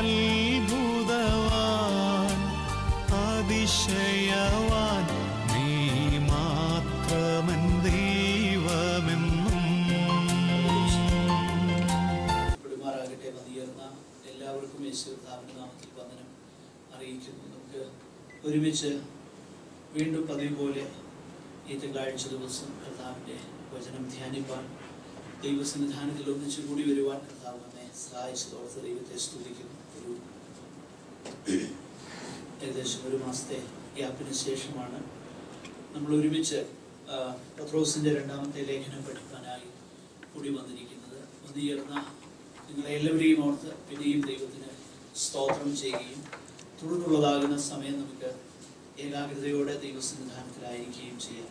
അത്ഭുതവാൻ അതിശയവാൻ നീ മാത്രമൻ ദൈവമെന്നും പെരുമാറാകട്ടെ മതിയേർന്ന എല്ലാവർക്കും യേശു കർത്താവിന്റെ നാമത്തിൽ വന്ദനം അറിയിക്കുന്നു നമുക്ക് ഒരുമിച്ച് വീണ്ടും പതിവ് പോലെ ഈ തിങ്കളാഴ്ച ദിവസം കർത്താവിൻ്റെ വചനം ധ്യാനിപ്പാൻ ദൈവസന്നിധാനത്തിൽ ഒന്നിച്ചു കൂടി വരുവാൻ കർത്താവ് നമ്മെ സഹായിച്ചതോർത്ത് ദൈവത്തെ സ്തുതിക്കുന്നു ഒരു ഏകദേശം ഒരു മാസത്തെ ഗ്യാപ്പിന് ശേഷമാണ് നമ്മൾ ഒരുമിച്ച് ആ, പത്രോസിന്റെ രണ്ടാമത്തെ ലേഖനം പഠിക്കാനായി കൂടി വന്നിരിക്കുന്നത് ഒന്നുചേർന്ന നിങ്ങളെ എല്ലാവരെയും ഓർത്ത് പിന്നെയും ദൈവത്തിന് സ്തോത്രം ചെയ്യുകയും തുടർന്നുള്ളതാകുന്ന സമയം നമുക്ക് ഏകാഗ്രതയോടെ ദൈവസന്നിധാനത്തിലായിരിക്കുകയും ചെയ്യാം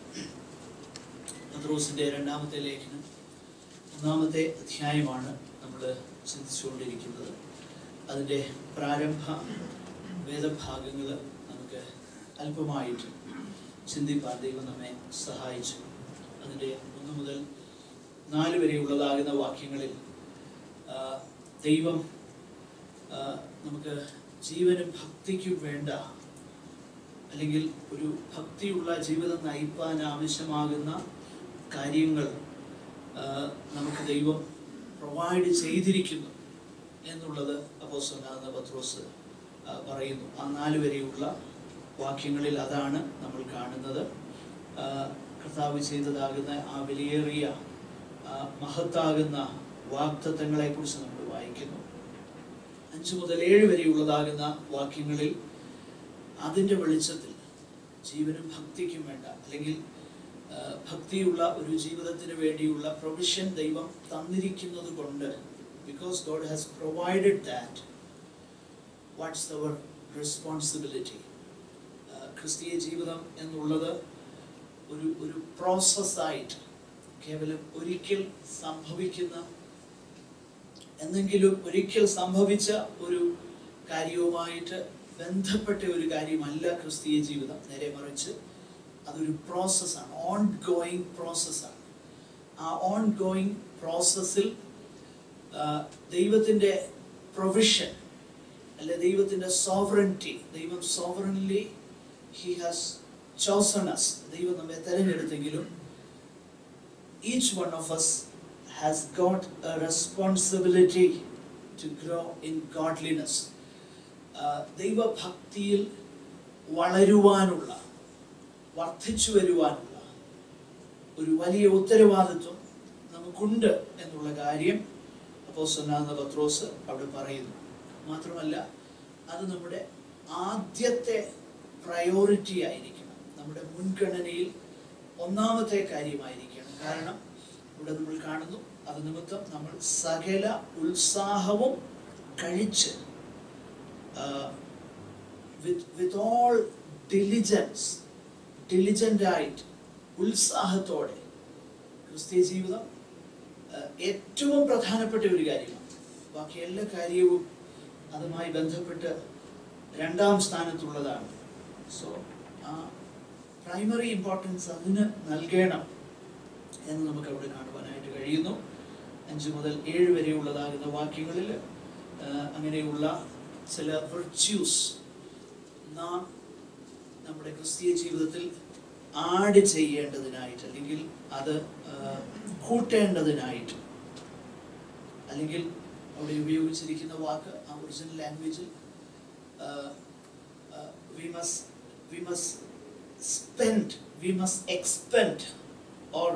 പത്രോസിന്റെ രണ്ടാമത്തെ ലേഖനം ഒന്നാമത്തെ അധ്യായമാണ് നമ്മൾ ചിന്തിച്ചുകൊണ്ടിരിക്കുന്നത് അതിൻ്റെ പ്രാരംഭ വേദഭാഗങ്ങൾ നമുക്ക് അല്പമായിട്ട് ചിന്തിപ്പാൻ ദൈവം നമ്മെ സഹായിച്ചു അതിൻ്റെ ഒന്ന് മുതൽ നാല് വരെയുള്ളതാകുന്ന വാക്യങ്ങളിൽ ആ, ദൈവം ആ, നമുക്ക് ജീവനും ഭക്തിക്കും വേണ്ട അല്ലെങ്കിൽ ഒരു ഭക്തിയുള്ള ജീവിതം നയിപ്പാൻ ആവശ്യമാകുന്ന കാര്യങ്ങൾ ആ, നമുക്ക് ദൈവം പ്രൊവൈഡ് ചെയ്തിരിക്കുന്നു എന്നുള്ളത് അപ്പോസ്തലനാകുന്ന പത്രോസ് ആ, പറയുന്നു ആ നാല് വരെയുള്ള വാക്യങ്ങളിൽ അതാണ് നമ്മൾ കാണുന്നത് ആ, കർത്താവ് ചെയ്തതാകുന്ന ആ വിലയേറിയ ആ, മഹത്താകുന്ന വാഗ്ദത്തങ്ങളെ കുറിച്ച് നമ്മൾ വായിക്കുന്നു അഞ്ചു മുതൽ ഏഴ് വരെയുള്ളതാകുന്ന വാക്യങ്ങളിൽ അതിൻ്റെ വെളിച്ചത്തിൽ ജീവനും ഭക്തിക്കും വേണ്ട അല്ലെങ്കിൽ ആ, ഭക്തിയുള്ള ഒരു ജീവിതത്തിന് വേണ്ടിയുള്ള പ്രൊവിഷൻ ദൈവം തന്നിരിക്കുന്നത് കൊണ്ട് because God has provided that what's our responsibility ക്രിസ്തീയ ജീവിതം എന്നുള്ളത് ഒരു ഒരു പ്രോസസ്സായിട്ട് കേവലം ഒരിക്കൽ സംഭവിക്കുന്ന എന്തെങ്കിലും ഒരിക്കൽ സംഭവിച്ച ഒരു കാര്യവുമായിട്ട് ബന്ധപ്പെട്ട ഒരു കാര്യമല്ല ക്രിസ്തീയ ജീവിതം നേരെ മറിച്ച് അതൊരു പ്രോസസ്സാണ് ഓൺ ഗോയിങ് പ്രോസസ്സാണ് ആ ഓൺ ഗോയിങ് പ്രോസസ്സിൽ ദൈവത്തിൻ്റെ പ്രൊവിഷൻ അല്ലെ ദൈവത്തിൻ്റെ സോവറൻറ്റി ദൈവം sovereignly he has chosen us ദൈവം നമ്മെ തെരഞ്ഞെടുത്തെങ്കിലും each one of us has got a responsibility to grow in godliness. Ah ദൈവഭക്തിയിൽ വളരുവാനുള്ള വർദ്ധിച്ചു വരുവാനുള്ള ഒരു വലിയ ഉത്തരവാദിത്വം നമുക്കുണ്ട് എന്നുള്ള കാര്യം അപ്പോൾ സൊന്നാന്ന പത്രോസ് അവിടെ പറയുന്നു മാത്രമല്ല അത് നമ്മുടെ ആദ്യത്തെ പ്രയോറിറ്റി ആയിരിക്കണം നമ്മുടെ മുൻഗണനയിൽ ഒന്നാമത്തെ കാര്യമായിരിക്കണം കാരണം ഇവിടെ നമ്മൾ കാണുന്നു അത് നിമിത്തം നമ്മൾ സകല ഉത്സാഹവും കഴിച്ച് വിത്ത് ഓൾ ഡിലിജൻസ് ഡിലിജൻ്റായിട്ട് ഉത്സാഹത്തോടെ ക്രിസ്തീയ ജീവിതം ആ, ഏറ്റവും പ്രധാനപ്പെട്ട ഒരു കാര്യമാണ് ബാക്കി എല്ലാ കാര്യവും അതുമായി ബന്ധപ്പെട്ട് രണ്ടാം സ്ഥാനത്തുള്ളതാണ് സോ ആ പ്രൈമറി ഇമ്പോർട്ടൻസ് അതിന് നൽകണം എന്ന് നമുക്ക് അവിടെ കാണുവാനായിട്ട് കഴിയുന്നു അഞ്ച് മുതൽ ഏഴ് വരെയുള്ളതാകുന്ന വാക്യങ്ങളിൽ ആ, അങ്ങനെയുള്ള ചില വിർച്യൂസ് നാം നമ്മുടെ ക്രിസ്തീയ ജീവിതത്തിൽ ആഡ് ചെയ്യേണ്ടതിനായിട്ട് അല്ലെങ്കിൽ അത് ആ, കൂട്ടേണ്ടതിനായിട്ട് അല്ലെങ്കിൽ അവിടെ ഉപയോഗിച്ചിരിക്കുന്ന വാക്ക് ആ ഒറിജിനൽ ലാംഗ്വേജിൽ V must we must spend we must expend or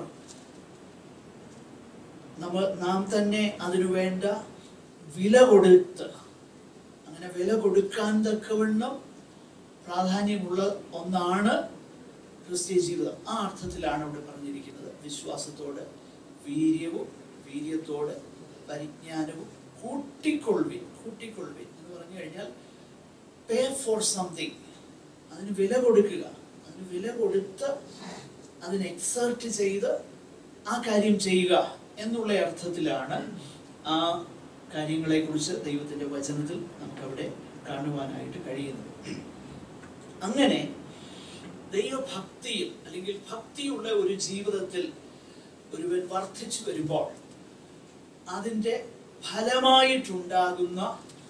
നമ്മൾ നാം തന്നെ അതിനു വേണ്ട വില കൊടുത്ത് അങ്ങനെ വില കൊടുക്കാൻ തക്കവണ്ണം പ്രാധാന്യമുള്ള ഒന്നാണ് ക്രിസ്തീയ ജീവിതം ആ അർത്ഥത്തിലാണ് ഇവിടെ പറഞ്ഞിരിക്കുന്നത് വിശ്വാസത്തോട് വീര്യവും വീര്യത്തോട് പരിജ്ഞാനവും കൂട്ടിക്കൊള്ളുവിൻ കൂട്ടിക്കൊള്ളുവിൻ എന്ന് പറഞ്ഞു കഴിഞ്ഞാൽ പേ ഫോർ സംതിങ് അതിന് വില കൊടുക്കുക അതിന് വില കൊടുത്ത് അതിന് എക്സേർട്ട് ചെയ്ത് ആ കാര്യം ചെയ്യുക എന്നുള്ള അർത്ഥത്തിലാണ് ആ കാര്യങ്ങളെ കുറിച്ച് ദൈവത്തിന്റെ വചനത്തിൽ നമുക്കവിടെ കാണുവാനായിട്ട് കഴിയുന്നത് അങ്ങനെ ദൈവഭക്തിയിൽ അല്ലെങ്കിൽ ഭക്തിയുള്ള ഒരു ജീവിതത്തിൽ ഒരുവൻ വർദ്ധിച്ചു വരുമ്പോൾ അതിൻ്റെ ഫലമായിട്ടുണ്ടാകുന്ന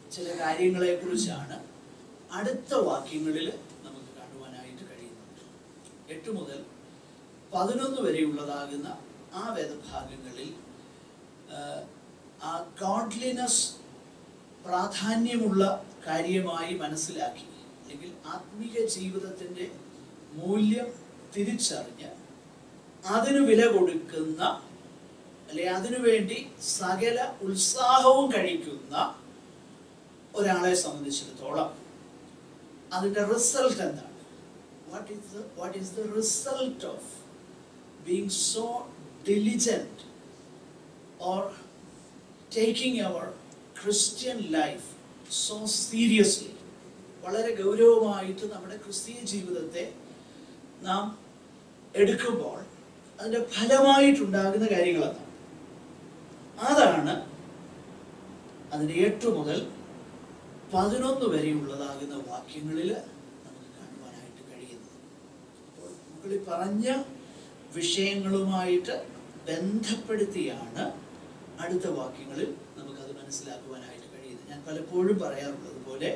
ചില കാര്യങ്ങളെ കുറിച്ചാണ് അടുത്ത വാക്യങ്ങളിൽ നമുക്ക് കാണുവാനായിട്ട് കഴിയുന്നത് എട്ട് മുതൽ പതിനൊന്ന് വരെയുള്ളതാകുന്ന ആ വേദഭാഗങ്ങളിൽ ആഹ്, ആ ഗോഡ്ലിനെസ് പ്രാധാന്യമുള്ള കാര്യമായി മനസ്സിലാക്കി അല്ലെങ്കിൽ ആത്മീക ജീവിതത്തിൻ്റെ മൂല്യം തിരിച്ചറിഞ്ഞ് അതിന് വില കൊടുക്കുന്ന അല്ലെ അതിനുവേണ്ടി സകല ഉത്സാഹവും കഴിക്കുന്ന ഒരാളെ സംബന്ധിച്ചിടത്തോളം അതിൻ്റെ റിസൾട്ട് എന്താണ് what is the what is the result of being so diligent or taking our Christian life so seriously വളരെ ഗൗരവമായിട്ട് നമ്മുടെ ക്രിസ്തീയ ജീവിതത്തെ നാം എടുക്കുമ്പോൾ അതിൻ്റെ ഫലമായിട്ടുണ്ടാകുന്ന കാര്യങ്ങളെന്താണ് അതാണ് അതിൻ്റെ എട്ട് മുതൽ പതിനൊന്ന് വരെയുള്ളതാകുന്ന വാക്യങ്ങളിൽ നമുക്ക് കാണുവാനായിട്ട് കഴിയുന്നത് അപ്പോൾ മുകളിൽ പറഞ്ഞ വിഷയങ്ങളുമായിട്ട് ബന്ധപ്പെടുത്തിയാണ് അടുത്ത വാക്യങ്ങളിൽ നമുക്കത് മനസ്സിലാക്കുവാനായിട്ട് കഴിയുന്നത് ഞാൻ പലപ്പോഴും പറയാറുള്ളത് പോലെ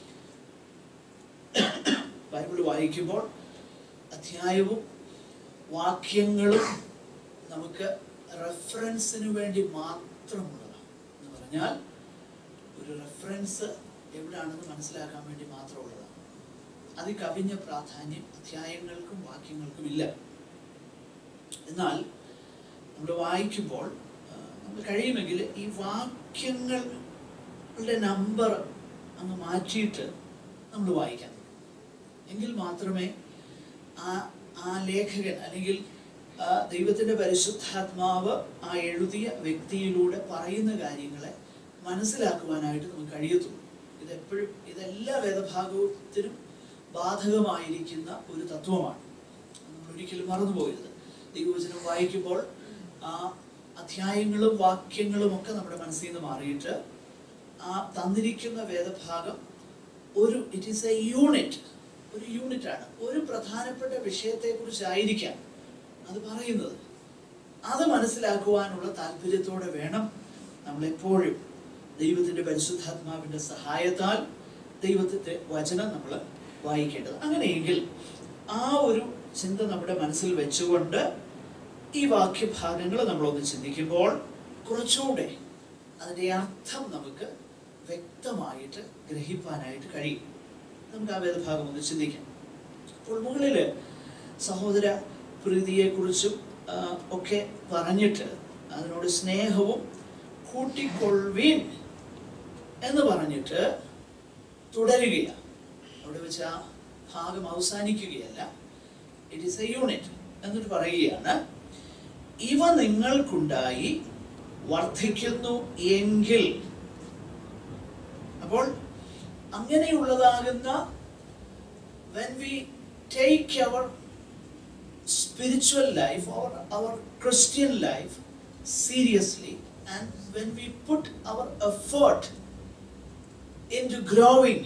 ബൈബിൾ വായിക്കുമ്പോൾ അധ്യായവും വാക്യങ്ങളും നമുക്ക് റെഫറൻസിന് വേണ്ടി മാത്രമുള്ളതാണ് എന്ന് പറഞ്ഞാൽ ഒരു റെഫറൻസ് എവിടാണെന്ന് മനസ്സിലാക്കാൻ വേണ്ടി മാത്രമുള്ളതാണ് അത് കവിഞ്ഞ പ്രാധാന്യം അധ്യായങ്ങൾക്കും വാക്യങ്ങൾക്കും ഇല്ല എന്നാൽ നമ്മൾ വായിക്കുമ്പോൾ ആ, നമ്മൾ കഴിയുമെങ്കിൽ ഈ വാക്യങ്ങളുടെ നമ്പർ അങ്ങ് മാറ്റിയിട്ട് നമ്മൾ വായിക്കാൻ എങ്കിൽ മാത്രമേ ആ ആ ലേഖകൻ അല്ലെങ്കിൽ ആ ദൈവത്തിൻ്റെ പരിശുദ്ധാത്മാവ് ആ എഴുതിയ വ്യക്തിയിലൂടെ പറയുന്ന കാര്യങ്ങളെ മനസ്സിലാക്കുവാനായിട്ട് നമുക്ക് കഴിയത്തുള്ളൂ ഇതെപ്പോഴും ഇതെല്ലാ വേദഭാഗത്തിനും ബാധകമായിരിക്കുന്ന ഒരു തത്വമാണ് നമ്മൾ ഒരിക്കലും മറന്നുപോകരുത് ദൈവവചനം വായിക്കുമ്പോൾ ആ അധ്യായങ്ങളും വാക്യങ്ങളും ഒക്കെ നമ്മുടെ മനസ്സിൽ നിന്ന് മാറിയിട്ട് ആ തന്നിരിക്കുന്ന വേദഭാഗം ഒരു ഇറ്റ് ഈസ് എ യൂണിറ്റ് ഒരു യൂണിറ്റ് ആണ് ഒരു പ്രധാനപ്പെട്ട വിഷയത്തെക്കുറിച്ചായിരിക്കാം അത് പറയുന്നത് അത് മനസ്സിലാക്കുവാനുള്ള താല്പര്യത്തോടെ വേണം നമ്മളെപ്പോഴും ദൈവത്തിൻ്റെ പരിശുദ്ധാത്മാവിൻ്റെ സഹായത്താൽ ദൈവത്തിൻ്റെ വചനം നമ്മൾ വായിക്കേണ്ടത് അങ്ങനെയെങ്കിൽ ആ ഒരു ചിന്ത നമ്മുടെ മനസ്സിൽ വെച്ചുകൊണ്ട് ഈ വാക്യഭാഗങ്ങൾ നമ്മളൊന്ന് ചിന്തിക്കുമ്പോൾ കുറച്ചുകൂടെ അതിൻ്റെ അർത്ഥം നമുക്ക് വ്യക്തമായിട്ട് ഗ്രഹിപ്പാനായിട്ട് കഴിയും നമുക്ക് ആ വേദഭാഗം ഒന്ന് ചിന്തിക്കാം അപ്പോൾ മുകളിൽ സഹോദര പ്രീതിയെക്കുറിച്ചും ആ, ഒക്കെ പറഞ്ഞിട്ട് അതിനോട് സ്നേഹവും കൂട്ടിക്കൊള്ളുവീൻ എന്ന് പറഞ്ഞിട്ട് തുടരുകയാണ് അവിടെ വെച്ച് ആ ഭാഗം അവസാനിക്കുകയല്ല ഇറ്റ് ഈസ് എ യൂണിറ്റ് എന്നിട്ട് പറയുകയാണ് ഇവ നിങ്ങൾക്കുണ്ടായി വർദ്ധിക്കുന്നു എങ്കിൽ അപ്പോൾ അങ്ങനെയുള്ളതാകുന്ന when we take our spiritual life or our Christian life seriously and when we put our effort into growing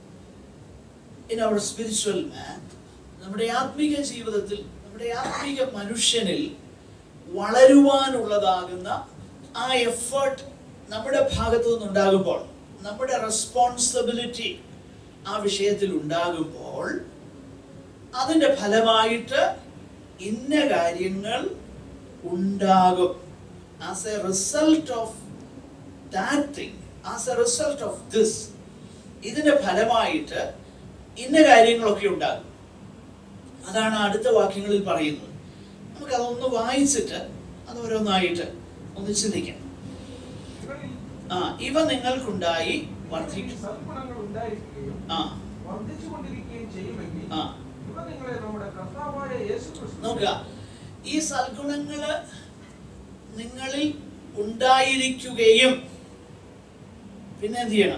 in our spiritual man നമ്മുടെ ആത്മീക ജീവിതത്തിൽ നമ്മുടെ ആത്മീക മനുഷ്യനിൽ വളരുവാനുള്ളതാകുന്ന ആ എഫേർട്ട് നമ്മുടെ ഭാഗത്തു നിന്നുണ്ടാകുമ്പോൾ നമ്മുടെ റെസ്പോൺസിബിലിറ്റി ആ വിഷയത്തിൽ ഉണ്ടാകുമ്പോൾ അതിൻ്റെ ഫലമായിട്ട് ഇന്ന കാര്യങ്ങൾ ഉണ്ടാകും as a result of that thing as a result of this ഇതിൻ്റെ ഫലമായിട്ട് ഇന്ന കാര്യങ്ങളൊക്കെ ഉണ്ടാകും അതാണ് അടുത്ത വാക്യങ്ങളിൽ പറയുന്നത് നമുക്കതൊന്ന് വായിച്ചിട്ട് അത് ഓരോന്നായിട്ട് ഒന്ന് ചിന്തിക്കാം ഇവരിൽ ആ ഇവ നിങ്ങൾക്കുണ്ടായി വർദ്ധിക്കും സദ്ഗുണങ്ങൾ ഉണ്ടായിരിക്കുകയും ആ വർദ്ധിച്ചുകൊണ്ടിരിക്കുകയും ചെയ്യുമെങ്കിൽ ആ ഇവ നിങ്ങളെ നമ്മുടെ കർത്താവായ യേശു ക്രിസ്തു നോക്കുക ഈ സൽഗുണങ്ങള് നിങ്ങളിൽ ഉണ്ടായിരിക്കുകയും പിന്നെ എന്ത് ചെയ്യണം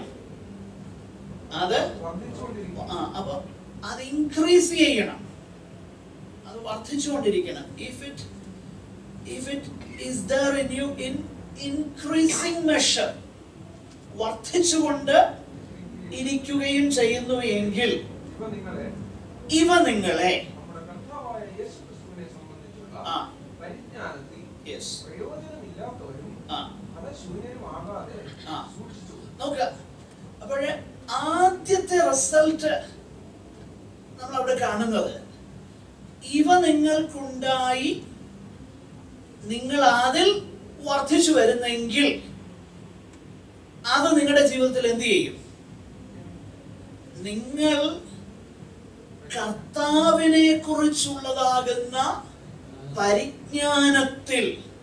അത് വർദ്ധിച്ചുകൊണ്ടിരിക്കും ആ അപ്പൊ അത് ഇൻക്രീസ് ചെയ്യണം അത് വർദ്ധിച്ചുകൊണ്ടിരിക്കണം if it if it is there in you in increasing measure വർദ്ധിച്ചുകൊണ്ട് ഇരിക്കുകയും ചെയ്യുന്നു എങ്കിൽ ഇവ നിങ്ങളെ ഇവ നിങ്ങളെ നമ്മുടെ കർത്താവായ യേശു ക്രിസ്തുവിനെ സംബന്ധിച്ചുള്ള ആ. പരിജ്ഞാനത്തിൽ യെസ് പ്രയോജനമില്ലാത്തവരും ആ ഫലശൂന്യരുമാകാതെ ആ. സൂക്ഷിച്ചു നോക്കുക അപ്പോൾ ആദ്യത്തെ റിസൾട്ട് നമ്മൾ അവിടെ കാണുന്നത് ഇവ നിങ്ങൾക്കുണ്ടായി നിങ്ങൾ അതിൽ വർദ്ധിച്ചു വരുന്നെങ്കിൽ അത് നിങ്ങളുടെ ജീവിതത്തിൽ എന്ത് ചെയ്യും നിങ്ങൾ കർത്താവിനെ കുറിച്ചുള്ളതാകുന്ന പരിജ്ഞാനത്തിൽ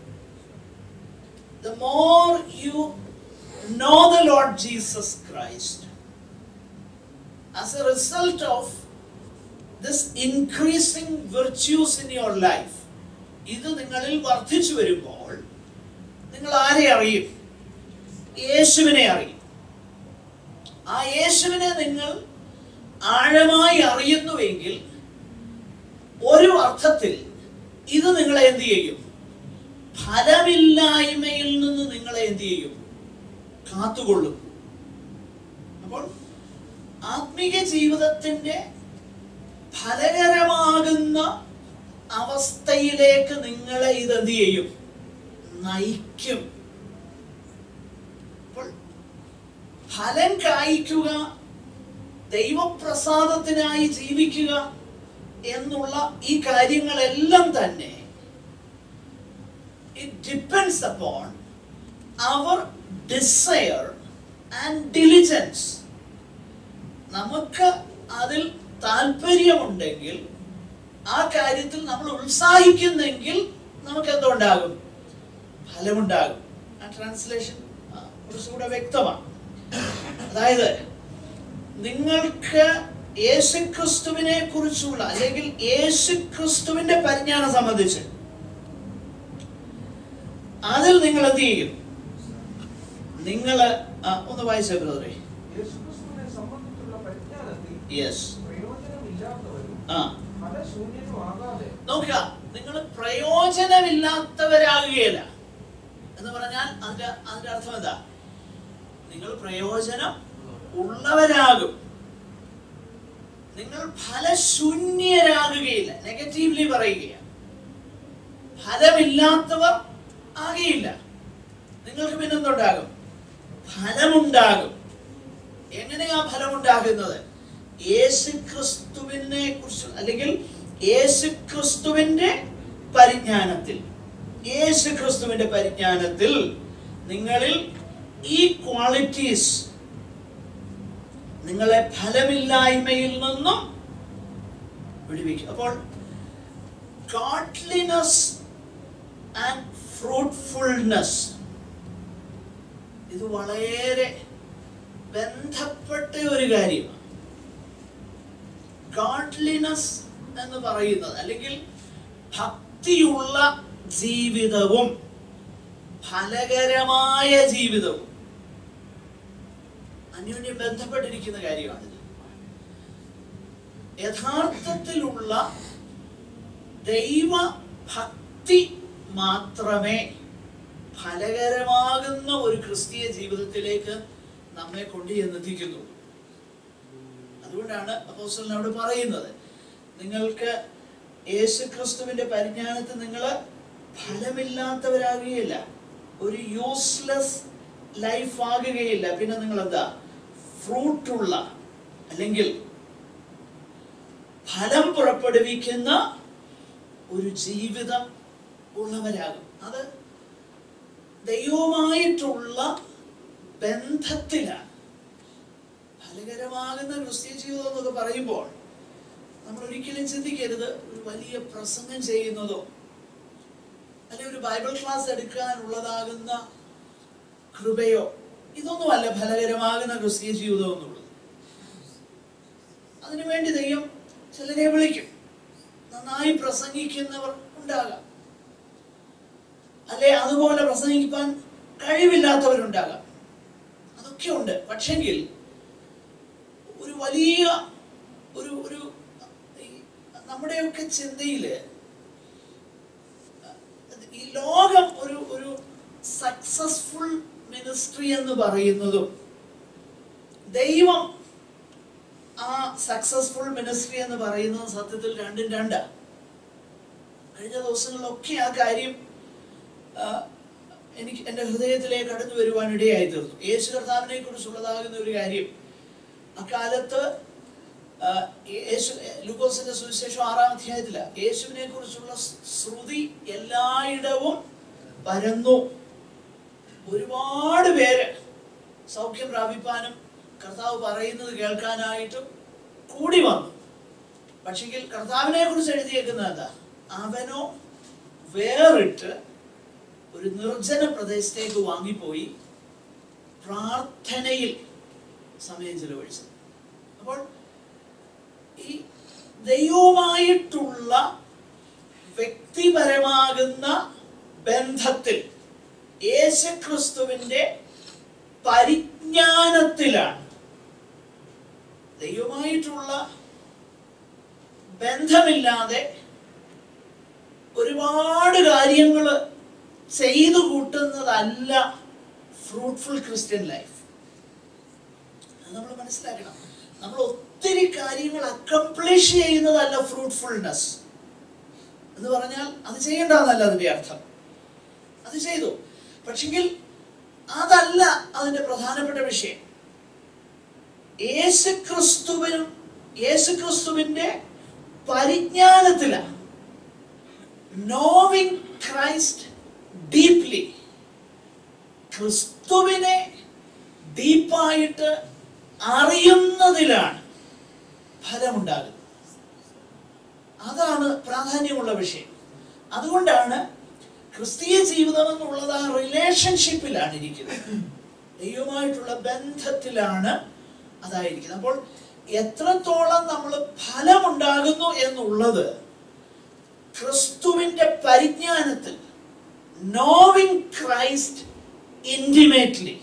the more you know the Lord Jesus Christ, as a result of this increasing virtues in your life, ഇത് നിങ്ങളിൽ വർദ്ധിച്ചു വരുമ്പോൾ നിങ്ങൾ ആരെ അറിയും യേശുവിനെ അറിയും ആ യേശുവിനെ നിങ്ങൾ ആഴമായി അറിയുന്നുവെങ്കിൽ ഒരു അർത്ഥത്തിൽ ഇത് നിങ്ങളെ എന്ത് ചെയ്യും ഫലമില്ലായ്മയിൽ നിന്ന് നിങ്ങളെ എന്ത് ചെയ്യും കാത്തുകൊള്ളും അപ്പോൾ ആത്മീക ജീവിതത്തിന്റെ ഫലകരമാകുന്ന അവസ്ഥയിലേക്ക് നിങ്ങളെ ഇത് എന്ത് ചെയ്യും നയിക്കും അപ്പോൾ ഫലം കായ്ക്കുക ദൈവപ്രസാദത്തിനായി ജീവിക്കുക എന്നുള്ള ഈ കാര്യങ്ങളെല്ലാം തന്നെ it depends upon our desire and diligence നമുക്ക് അതിൽ താല്പര്യമുണ്ടെങ്കിൽ ആ കാര്യത്തിൽ നമ്മൾ ഉത്സാഹിക്കുന്നെങ്കിൽ നമുക്ക് എന്തുണ്ടാകും ഫലമുണ്ടാകും ആ ട്രാൻസ്ലേഷൻ കുറച്ചുകൂടെ വ്യക്തമാണ് അതായത് നിങ്ങൾക്ക് യേശുക്രിസ്തുവിനെ കുറിച്ചുള്ള അല്ലെങ്കിൽ യേശുക്രിസ്തുവിന്റെ പരിജ്ഞാനം സംബന്ധിച്ച് അതിൽ നിങ്ങൾ എന്ത് ചെയ്യും നിങ്ങൾ ഒന്ന് വായിച്ചേ ബ്രദറെ യേശുക്രിസ്തുവിനെ സംബന്ധിച്ചുള്ള പരിജ്ഞാനത്തിൽ യെസ് പ്രയോജനമില്ലാത്തവരും ആ ഫലശൂന്യനും ആകാതെ നോക്കുക നിങ്ങൾ പ്രയോജനമില്ലാത്തവരാകുകയില്ല എന്ന് പറഞ്ഞാൽ അതിന്റെ അതിന്റെ അർത്ഥം എന്താ നിങ്ങൾ പ്രയോജനം ഉള്ളവരാകും നിങ്ങൾ ഫലശൂന്യരാകുകയില്ല നെഗറ്റീവ്ലി പറയുകയാണ് ഫലമില്ലാത്തവർ ആകെയില്ല നിങ്ങൾക്ക് പിന്നെന്തുണ്ടാകും ഫലമുണ്ടാകും എങ്ങനെയാ ഫലമുണ്ടാകുന്നത് യേശു ക്രിസ്തുവിനെ കുറിച്ച് അല്ലെങ്കിൽ യേശു ക്രിസ്തുവിന്റെ പരിജ്ഞാനത്തിൽ യേശു ക്രിസ്തുവിന്റെ പരിജ്ഞാനത്തിൽ നിങ്ങളിൽ ഈ ക്വാളിറ്റീസ് നിങ്ങളെ ഫലമില്ലായ്മയിൽ നിന്നും വിടുവിക്കും അപ്പോൾ ഗോഡ്ലിനെസ് ആൻഡ് ഫ്രൂട്ട്ഫുൾനെസ് ഇത് വളരെ ബന്ധപ്പെട്ട ഒരു കാര്യമാണ് ഗോഡ്ലിനെസ് എന്ന് പറയുന്നത് അല്ലെങ്കിൽ ഭക്തിയുള്ള ജീവിതവും ഫലകരമായ ജീവിതവും അന്യോന്യം ബന്ധപ്പെട്ടിരിക്കുന്ന കാര്യമാണിത് യഥാർത്ഥത്തിലുള്ള ദൈവഭക്തി മാത്രമേ ഫലകരമാകുന്ന ഒരു ക്രിസ്തീയ ജീവിതത്തിലേക്ക് നമ്മെ കൊണ്ട് ചെന്നെത്തിക്കുന്നുള്ളൂ അതുകൊണ്ടാണ് അപ്പോസ്റ്റലിനോട് പറയുന്നത് നിങ്ങൾക്ക് യേശു ക്രിസ്തുവിന്റെ പരിജ്ഞാനത്തിൽ നിങ്ങൾ ഫലമില്ലാത്തവരാകുകയില്ല ഒരു യൂസ്ലെസ് ലൈഫ് ആകുകയില്ല പിന്നെ നിങ്ങൾ എന്താ ഫ്രൂട്ടുള്ള അല്ലെങ്കിൽ ഫലം പുറപ്പെടുവിക്കുന്ന ഒരു ജീവിതം ഉള്ളവരാകും അത് ദൈവവുമായിട്ടുള്ള ബന്ധത്തിലാണ് ഫലകരമാകുന്ന ക്രിസ്ത്യ ജീവിതം എന്നൊക്കെ പറയുമ്പോൾ നമ്മൾ ഒരിക്കലും ചിന്തിക്കരുത് ഒരു വലിയ പ്രസംഗം ചെയ്യുന്നതോ അല്ലെങ്കിൽ ഒരു ബൈബിൾ ക്ലാസ് എടുക്കാനുള്ളതാകുന്ന കൃപയോ ഇതൊന്നുമല്ല ഫലകരമാകുന്ന ക്രിസ്തീയ ജീവിതം എന്നുള്ളത് അതിനുവേണ്ടി ദൈവം ചിലരെ വിളിക്കും നന്നായി പ്രസംഗിക്കുന്നവർ ഉണ്ടാകാം അല്ലെ അതുപോലെ പ്രസംഗിക്കാൻ കഴിവില്ലാത്തവരുണ്ടാകാം അതൊക്കെ ഉണ്ട് പക്ഷെങ്കിൽ ഒരു വലിയ ഒരു ഒരു ഈ നമ്മുടെയൊക്കെ ചിന്തയില് ഈ ലോകം ഒരു ഒരു സക്സസ്ഫുൾ മിനിസ്ട്രി എന്ന് പറയുന്നതും ദൈവം ആ സക്സസ്ഫുൾ മിനിസ്ട്രി എന്ന് പറയുന്നത് സത്യത്തിൽ രണ്ടും രണ്ടാ കഴിഞ്ഞ ദിവസങ്ങളിലൊക്കെ ആ കാര്യം ആ, എനിക്ക് എൻ്റെ ഹൃദയത്തിലേക്ക് കടന്നു വരുവാൻ ഇടയായി തീർന്നു യേശു കർത്താവിനെ കുറിച്ചുള്ളതാകുന്ന ഒരു കാര്യം അക്കാലത്ത് ആ, യേശു ലൂക്കോസിന്റെ സുവിശേഷം ആറാം അധ്യായത്തില യേശുവിനെ കുറിച്ചുള്ള ശ്രുതി എല്ലായിടവും പരന്നു ഒരുപാട് പേര് സൗഖ്യം പ്രാപിപ്പാനും കർത്താവ് പറയുന്നത് കേൾക്കാനായിട്ടും കൂടി വന്നു പക്ഷെങ്കിൽ കർത്താവിനെ കുറിച്ച് എഴുതിയേക്കുന്നത് എന്താ അവനോ വേറിട്ട് ഒരു നിർജ്ജന പ്രദേശത്തേക്ക് വാങ്ങിപ്പോയി പ്രാർത്ഥനയിൽ സമയം ചെലവഴിച്ചത് അപ്പോൾ ഈ ദൈവവുമായിട്ടുള്ള വ്യക്തിപരമാകുന്ന ബന്ധത്തിൽ യേശുക്രിസ്തുവിന്റെ പരിജ്ഞാനത്തിലാണ് ദൈവമായിട്ടുള്ള ബന്ധമില്ലാതെ ഒരുപാട് കാര്യങ്ങൾ ചെയ്തു കൂട്ടുന്നതല്ല ഫ്രൂട്ട്ഫുൾ ക്രിസ്ത്യൻ ലൈഫ് അത് നമ്മൾ മനസ്സിലാക്കണം നമ്മൾ ഒത്തിരി കാര്യങ്ങൾ അക്കംപ്ലിഷ് ചെയ്യുന്നതല്ല ഫ്രൂട്ട്ഫുൾനെസ് എന്ന് പറഞ്ഞാൽ അത് ചെയ്യേണ്ടതെന്നല്ല അതിന്റെ അർത്ഥം അത് ചെയ്തു പക്ഷെങ്കിൽ അതല്ല അതിന്റെ പ്രധാനപ്പെട്ട വിഷയം യേശുക്രിസ്തുവിനും യേശുക്രിസ്തുവിന്റെ പരിജ്ഞാനത്തിലാണ് നോവിങ് ക്രൈസ്റ്റ് ഡീപ്ലി ക്രിസ്തുവിനെ ഡീപ്പായിട്ട് അറിയുന്നതിലാണ് ഫലമുണ്ടാകുന്നത് അതാണ് പ്രാധാന്യമുള്ള വിഷയം അതുകൊണ്ടാണ് ക്രിസ്തീയ ജീവിതം എന്നുള്ളത് ആ റിലേഷൻഷിപ്പിലാണ് ഇരിക്കുന്നത് ദൈവമായിട്ടുള്ള ബന്ധത്തിലാണ് അതായിരിക്കുന്നത് അപ്പോൾ എത്രത്തോളം നമ്മൾ ഫലമുണ്ടാകുന്നു എന്നുള്ളത് ക്രിസ്തുവിന്റെ പരിജ്ഞാനത്തിൽ നോവിങ് ക്രൈസ്റ്റ് ഇൻറ്റിമേറ്റ്ലി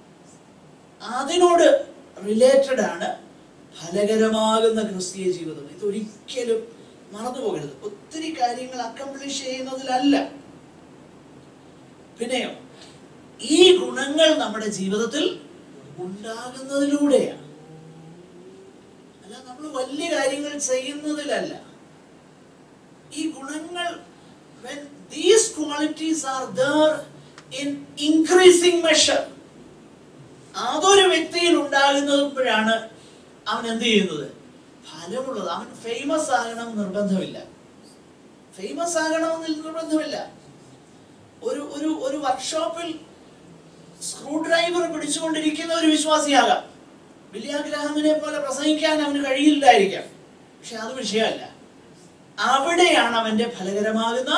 അതിനോട് റിലേറ്റഡ് ആണ് ഫലകരമാകുന്ന ക്രിസ്തീയ ജീവിതം ഇതൊരിക്കലും മറന്നു പോകരുത് ഒത്തിരി കാര്യങ്ങൾ അക്കംപ്ലിഷ് ചെയ്യുന്നതിലല്ല പിന്നെയോ ഈ ഗുണങ്ങൾ നമ്മുടെ ജീവിതത്തിൽ ഉണ്ടാകുന്നതിലൂടെയാണ് അല്ല നമ്മൾ വലിയ കാര്യങ്ങൾ ചെയ്യുന്നതിലല്ല ഈ ഗുണങ്ങൾ when these qualities are there in increasing measure അതൊരു വ്യക്തിയിൽ ഉണ്ടാകുന്നപ്പോഴാണ് അവൻ എന്ത് ചെയ്യുന്നത് ഫലമുള്ളത് അവൻ ഫേമസ് ആകണം നിർബന്ധമില്ല ഫേമസ് ആകണമെന്ന് നിർബന്ധമില്ല ഒരു ഒരു ഒരു വർക്ക്ഷോപ്പിൽ സ്ക്രൂ ഡ്രൈവർ പിടിച്ചുകൊണ്ടിരിക്കുന്ന ഒരു വിശ്വാസിയാകാം വില്യാഗ്രഹമിനെ പോലെ പ്രസംഗിക്കാൻ അവന് കഴിയില്ലായിരിക്കാം പക്ഷെ അത് വിഷയമല്ല അവിടെയാണ് അവന്റെ ഫലകരമാകുന്ന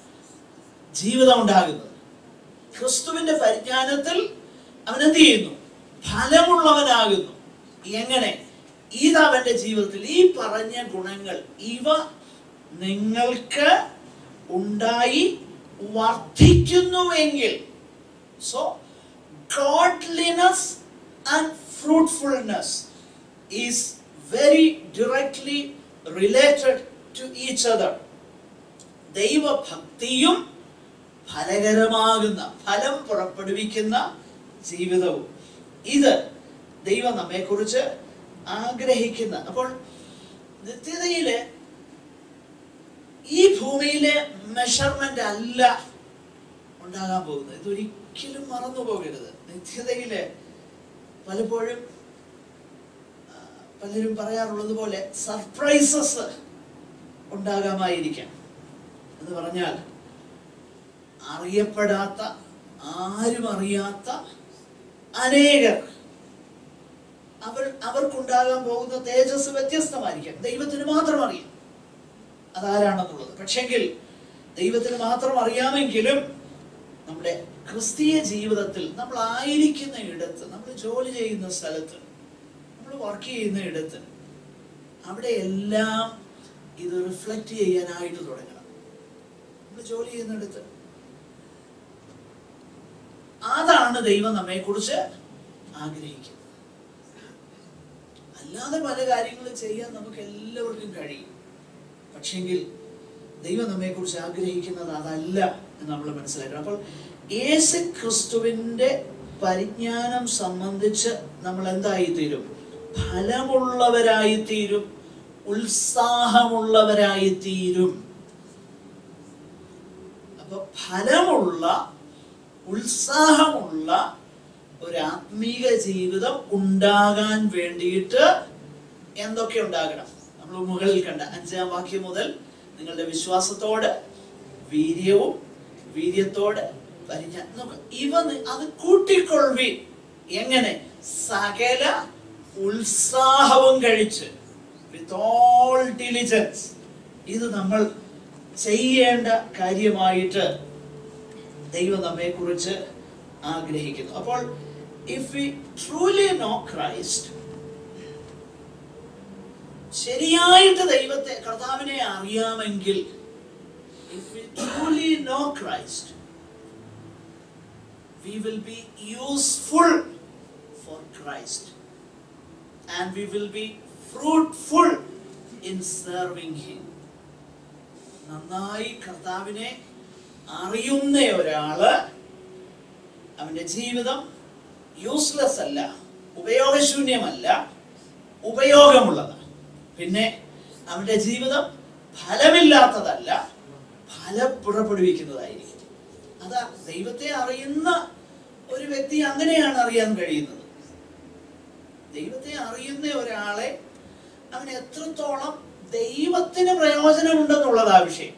ജീവിതം ഉണ്ടാകുന്നത് ക്രിസ്തുവിന്റെ പരിജ്ഞാനത്തിൽ അവൻ എന്ത് ചെയ്യുന്നു ഫലമുള്ളവനാകുന്നു എങ്ങനെ ഇത് അവന്റെ ജീവിതത്തിൽ ഈ പറഞ്ഞ ഗുണങ്ങൾ ഇവ നിങ്ങൾക്ക് ഉണ്ടായി വർദ്ധിക്കുന്നുവെങ്കിൽ so godliness and fruitfulness is very directly related to each other ദൈവഭക്തിയും ഫലകരമാകുന്ന ഫലം പുറപ്പെടുവിക്കുന്ന ജീവിതവും ഇത് ദൈവം നമ്മെക്കുറിച്ച് ആഗ്രഹിക്കുന്ന അപ്പോൾ നിത്യതയില് ഈ ഭൂമിയിലെ മെഷർമെന്റ് അല്ല ഉണ്ടാകാൻ പോകുന്നത് ഇതൊരിക്കലും മറന്നു പോകരുത് നിത്യതയില് പലപ്പോഴും ആ, പലരും പറയാറുള്ളത് പോലെ സർപ്രൈസസ് ഉണ്ടാകാമായിരിക്കാം എന്ന് പറഞ്ഞാൽ അറിയപ്പെടാത്ത ആരും അറിയാത്ത അനേകർ അവർ അവർക്കുണ്ടാകാൻ പോകുന്ന തേജസ് വ്യത്യസ്തമായിരിക്കാം ദൈവത്തിന് മാത്രം അറിയാം അതാരാണെന്നുള്ളത് പക്ഷെങ്കിൽ ദൈവത്തിന് മാത്രം അറിയാമെങ്കിലും നമ്മുടെ ക്രിസ്തീയ ജീവിതത്തിൽ നമ്മൾ ആയിരിക്കുന്ന ഇടത്ത് നമ്മൾ ജോലി ചെയ്യുന്ന സ്ഥലത്ത് നമ്മൾ വർക്ക് ചെയ്യുന്ന ഇടത്ത് അവിടെ എല്ലാം ഇത് റിഫ്ലക്റ്റ് ചെയ്യാനായിട്ട് തുടങ്ങണം നമ്മൾ ജോലി ചെയ്യുന്നിടത്ത് അതാണ് ദൈവം നമ്മെക്കുറിച്ച് ആഗ്രഹിക്കുന്നത് അല്ലാതെ പല കാര്യങ്ങളും ചെയ്യാൻ നമുക്ക് എല്ലാവർക്കും കഴിയും പക്ഷെങ്കിൽ ദൈവം നമ്മെക്കുറിച്ച് ആഗ്രഹിക്കുന്നത് അതല്ല എന്ന് നമ്മൾ മനസ്സിലാക്കണം അപ്പോൾ യേശു ക്രിസ്തുവിൻ്റെ പരിജ്ഞാനം സംബന്ധിച്ച് നമ്മൾ എന്തായി തീരും ഫലമുള്ളവരായി തീരും ഉത്സാഹമുള്ളവരായി തീരും അപ്പൊ ഫലമുള്ള ഉത്സാഹമുള്ള ഒരു ആത്മീക ജീവിതം ഉണ്ടാകാൻ വേണ്ടിയിട്ട് എന്തൊക്കെ ഉണ്ടാകണം നമ്മൾ മുകളിൽ കണ്ട അഞ്ചാം വാക്യം മുതൽ നിങ്ങളുടെ വിശ്വാസത്തോട് വീര്യവും വീര്യത്തോട് പരിജ്ഞാനം നോക്ക് ഇവ നി- അത് കൂട്ടിക്കൊള്ളി എങ്ങനെ സകല ഉത്സാഹവും കഴിച്ച് വിത്ത് ഓൾ ഡിലിജൻസ് ഇത് നമ്മൾ ചെയ്യേണ്ട കാര്യമായിട്ട് ദൈവം നമ്മെ കുറിച്ച് ആഗ്രഹിക്കുന്നു അപ്പോൾ if we truly know Christ ശരിയായിട്ട് ദൈവത്തെ കർത്താവിനെ അറിയാമെങ്കിൽ if we truly know Christ we will be useful for Christ and we will be fruitful in serving Him. നന്നായി കർത്താവിനെ അറിയുന്ന ഒരാള് അവന്റെ ജീവിതം യൂസ്ലെസ് അല്ല ഉപയോഗശൂന്യമല്ല ഉപയോഗമുള്ളതാണ് പിന്നെ അവന്റെ ജീവിതം ഫലമില്ലാത്തതല്ല ഫലം പുറപ്പെടുവിക്കുന്നതായിരിക്കും അതാ ദൈവത്തെ അറിയുന്ന ഒരു വ്യക്തി അങ്ങനെയാണ് അറിയാൻ കഴിയുന്നത് ദൈവത്തെ അറിയുന്ന ഒരാളെ അവൻ എത്രത്തോളം ദൈവത്തിന് പ്രയോജനമുണ്ടെന്നുള്ളതാ വിഷയം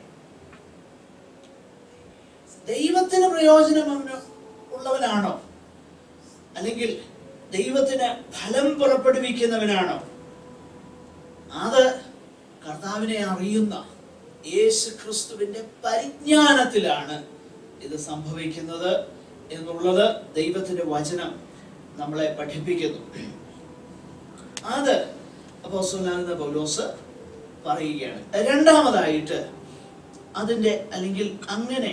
ദൈവത്തിന് പ്രയോജനം അവന് ഉള്ളവനാണോ അല്ലെങ്കിൽ ദൈവത്തിന് ഫലം പുറപ്പെടുവിക്കുന്നവനാണോ അത് കർത്താവിനെ അറിയുന്ന യേശു ക്രിസ്തുവിന്റെ പരിജ്ഞാനത്തിലാണ് ഇത് സംഭവിക്കുന്നത് എന്നുള്ളത് ദൈവത്തിന്റെ വചനം നമ്മളെ പഠിപ്പിക്കുന്നു അത് അപ്പോസ്തലനാകുന്ന പൗലോസ് പറയുകയാണ് രണ്ടാമതായിട്ട് അതിൻ്റെ അല്ലെങ്കിൽ അങ്ങനെ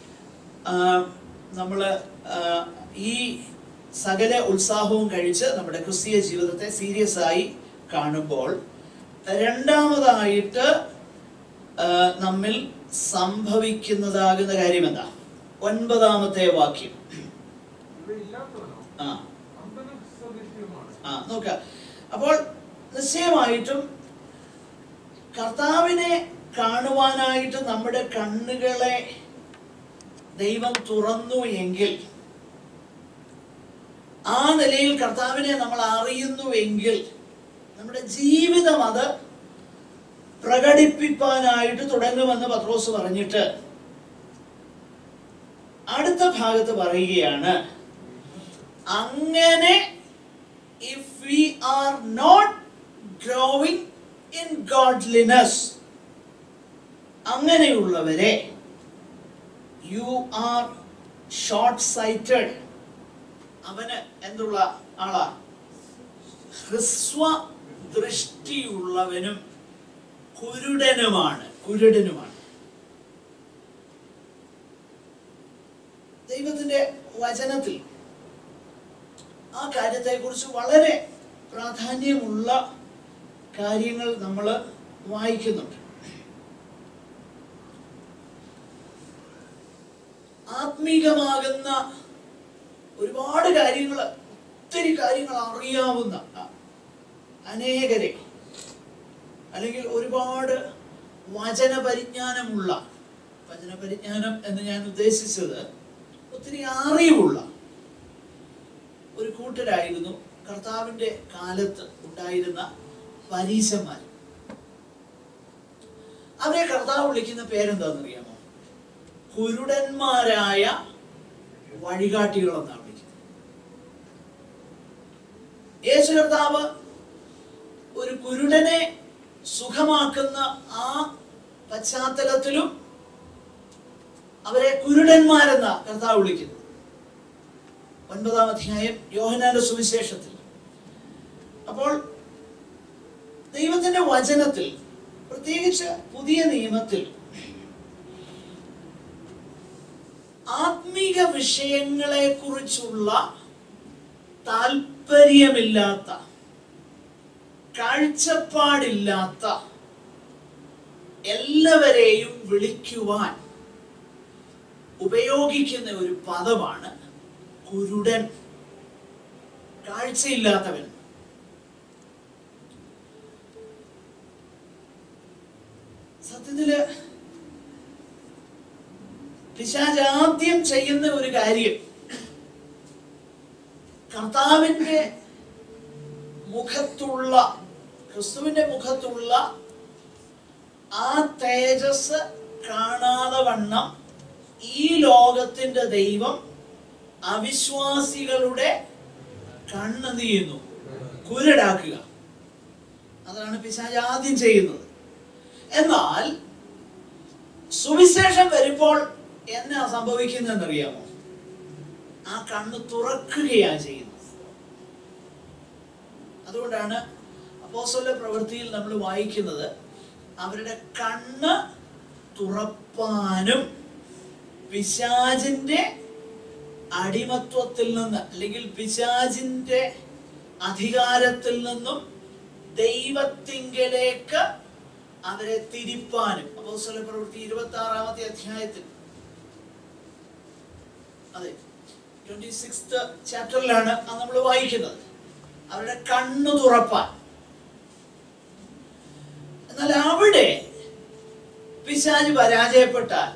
നമ്മൾ ഈ സകല ഉത്സാഹവും കഴിച്ച് നമ്മുടെ ക്രിസ്തീയ ജീവിതത്തെ സീരിയസ് ആയി കാണുമ്പോൾ രണ്ടാമതായിട്ട് ആ, നമ്മിൽ സംഭവിക്കുന്നതാകുന്ന കാര്യം എന്താ ഒൻപതാമത്തെ വാക്യം ഇവയില്ലാത്തവനോ ആ അന്ധനസദൃശ്യമാണ് ആ നോക്ക അപ്പോൾ നിശ്ചയമായിട്ടും കർത്താവിനെ കാണുവാനായിട്ട് നമ്മുടെ കണ്ണുകളെ ദൈവം തുറന്നു എങ്കിൽ ആ നിലയിൽ കർത്താവിനെ നമ്മൾ അറിയുന്നുവെങ്കിൽ നമ്മുടെ ജീവിതം അത് പ്രകടിപ്പിക്കാനായിട്ട് തുടങ്ങുമെന്ന് പത്രോസ് പറഞ്ഞിട്ട് അടുത്ത ഭാഗത്ത് പറയുകയാണ് അങ്ങനെ if we are not growing in godliness അങ്ങനെയുള്ളവരെ യു ആർ ഷോർട്ട് സൈറ്റഡ് അവന് എന്തുള്ള ആളാ ഹ്രസ്വ ദൃഷ്ടിയുള്ളവനും കുരുടനുമാണ് കുരുടനുമാണ് ദൈവത്തിന്റെ വചനത്തിൽ ആ കാര്യത്തെക്കുറിച്ച് വളരെ പ്രാധാന്യമുള്ള കാര്യങ്ങൾ നമ്മൾ വായിക്കുന്നുണ്ട് ആത്മീകമാകുന്ന ഒരുപാട് കാര്യങ്ങൾ ഒത്തിരി കാര്യങ്ങൾ അറിയാവുന്ന അ- അനേകരെ അല്ലെങ്കിൽ ഒരുപാട് വചനപരിജ്ഞാനമുള്ള വചനപരിജ്ഞാനം എന്ന് ഞാൻ ഉദ്ദേശിച്ചത് ഒത്തിരി അറിവുള്ള ഒരു കൂട്ടരായിരുന്നു കർത്താവിന്റെ കാലത്ത് ഉണ്ടായിരുന്ന പരീശന്മാർ അവരെ കർത്താവ് വിളിക്കുന്ന പേരെന്താണെന്നറിയാമോ കുരുടന്മാരായ വഴികാട്ടികൾ എന്നാണ് വിളിക്കുന്നത് യേശു കർത്താവ് ഒരു കുരുടനെ സുഖമാക്കുന്ന ആ പശ്ചാത്തലത്തിലും അവരെ കുരുടന്മാരെന്ന കർത്താവ് വിളിക്കുന്നു ഒൻപതാം അധ്യായം യോഹനാന്റെ സുവിശേഷത്തിൽ അപ്പോൾ ദൈവത്തിന്റെ വചനത്തിൽ പ്രത്യേകിച്ച് പുതിയ നിയമത്തിൽ ആത്മീക വിഷയങ്ങളെ കുറിച്ചുള്ള താല്പര്യമില്ലാത്ത കാഴ്ചപ്പാടില്ലാത്ത എല്ലാവരെയും വിളിക്കുവാൻ ഉപയോഗിക്കുന്ന ഒരു പദമാണ് കുരുടൻ കാഴ്ചയില്ലാത്തവൻ സത്യത്തില് പിശാജ് ആദ്യം ചെയ്യുന്ന ഒരു കാര്യം കർത്താവിന്റെ മുഖത്തുള്ള ക്രിസ്തുവിന്റെ മുഖത്തുള്ള ആ തേജസ് കാണാതെ വണ്ണം ഈ ലോകത്തിന്റെ ദൈവം അവിശ്വാസികളുടെ കണ്ണ് എന്ത് ചെയ്യുന്നു കുരുടാക്കുക അതാണ് പിശാജ് ആദ്യം ചെയ്യുന്നത് എന്നാൽ സുവിശേഷം വരുമ്പോൾ എന്നാ സംഭവിക്കുന്നതെന്നറിയാമോ ആ കണ്ണ് തുറക്കുകയാണ് ചെയ്യുന്നത് അതുകൊണ്ടാണ് അപ്പോസ്തല പ്രവൃത്തിയിൽ നമ്മൾ വായിക്കുന്നത് അവരുടെ കണ്ണ് തുറപ്പാനും പിശാചിന്റെ അടിമത്വത്തിൽ നിന്ന് അല്ലെങ്കിൽ പിശാചിന്റെ അധികാരത്തിൽ നിന്നും ദൈവത്തിങ്കലേക്ക് അവരെ തിരിപ്പാനും അപ്പോസ്തല പ്രവൃത്തി ഇരുപത്തി ആറാമത്തെ അധ്യായത്തിൽ അതെ ട്വന്റി സിക്സ് ചാപ്റ്ററിലാണ് അത് നമ്മൾ വായിക്കുന്നത് അവരുടെ കണ്ണു തുറപ്പാൻ എന്നാൽ അവിടെ പിശാജ് പരാജയപ്പെട്ടാൽ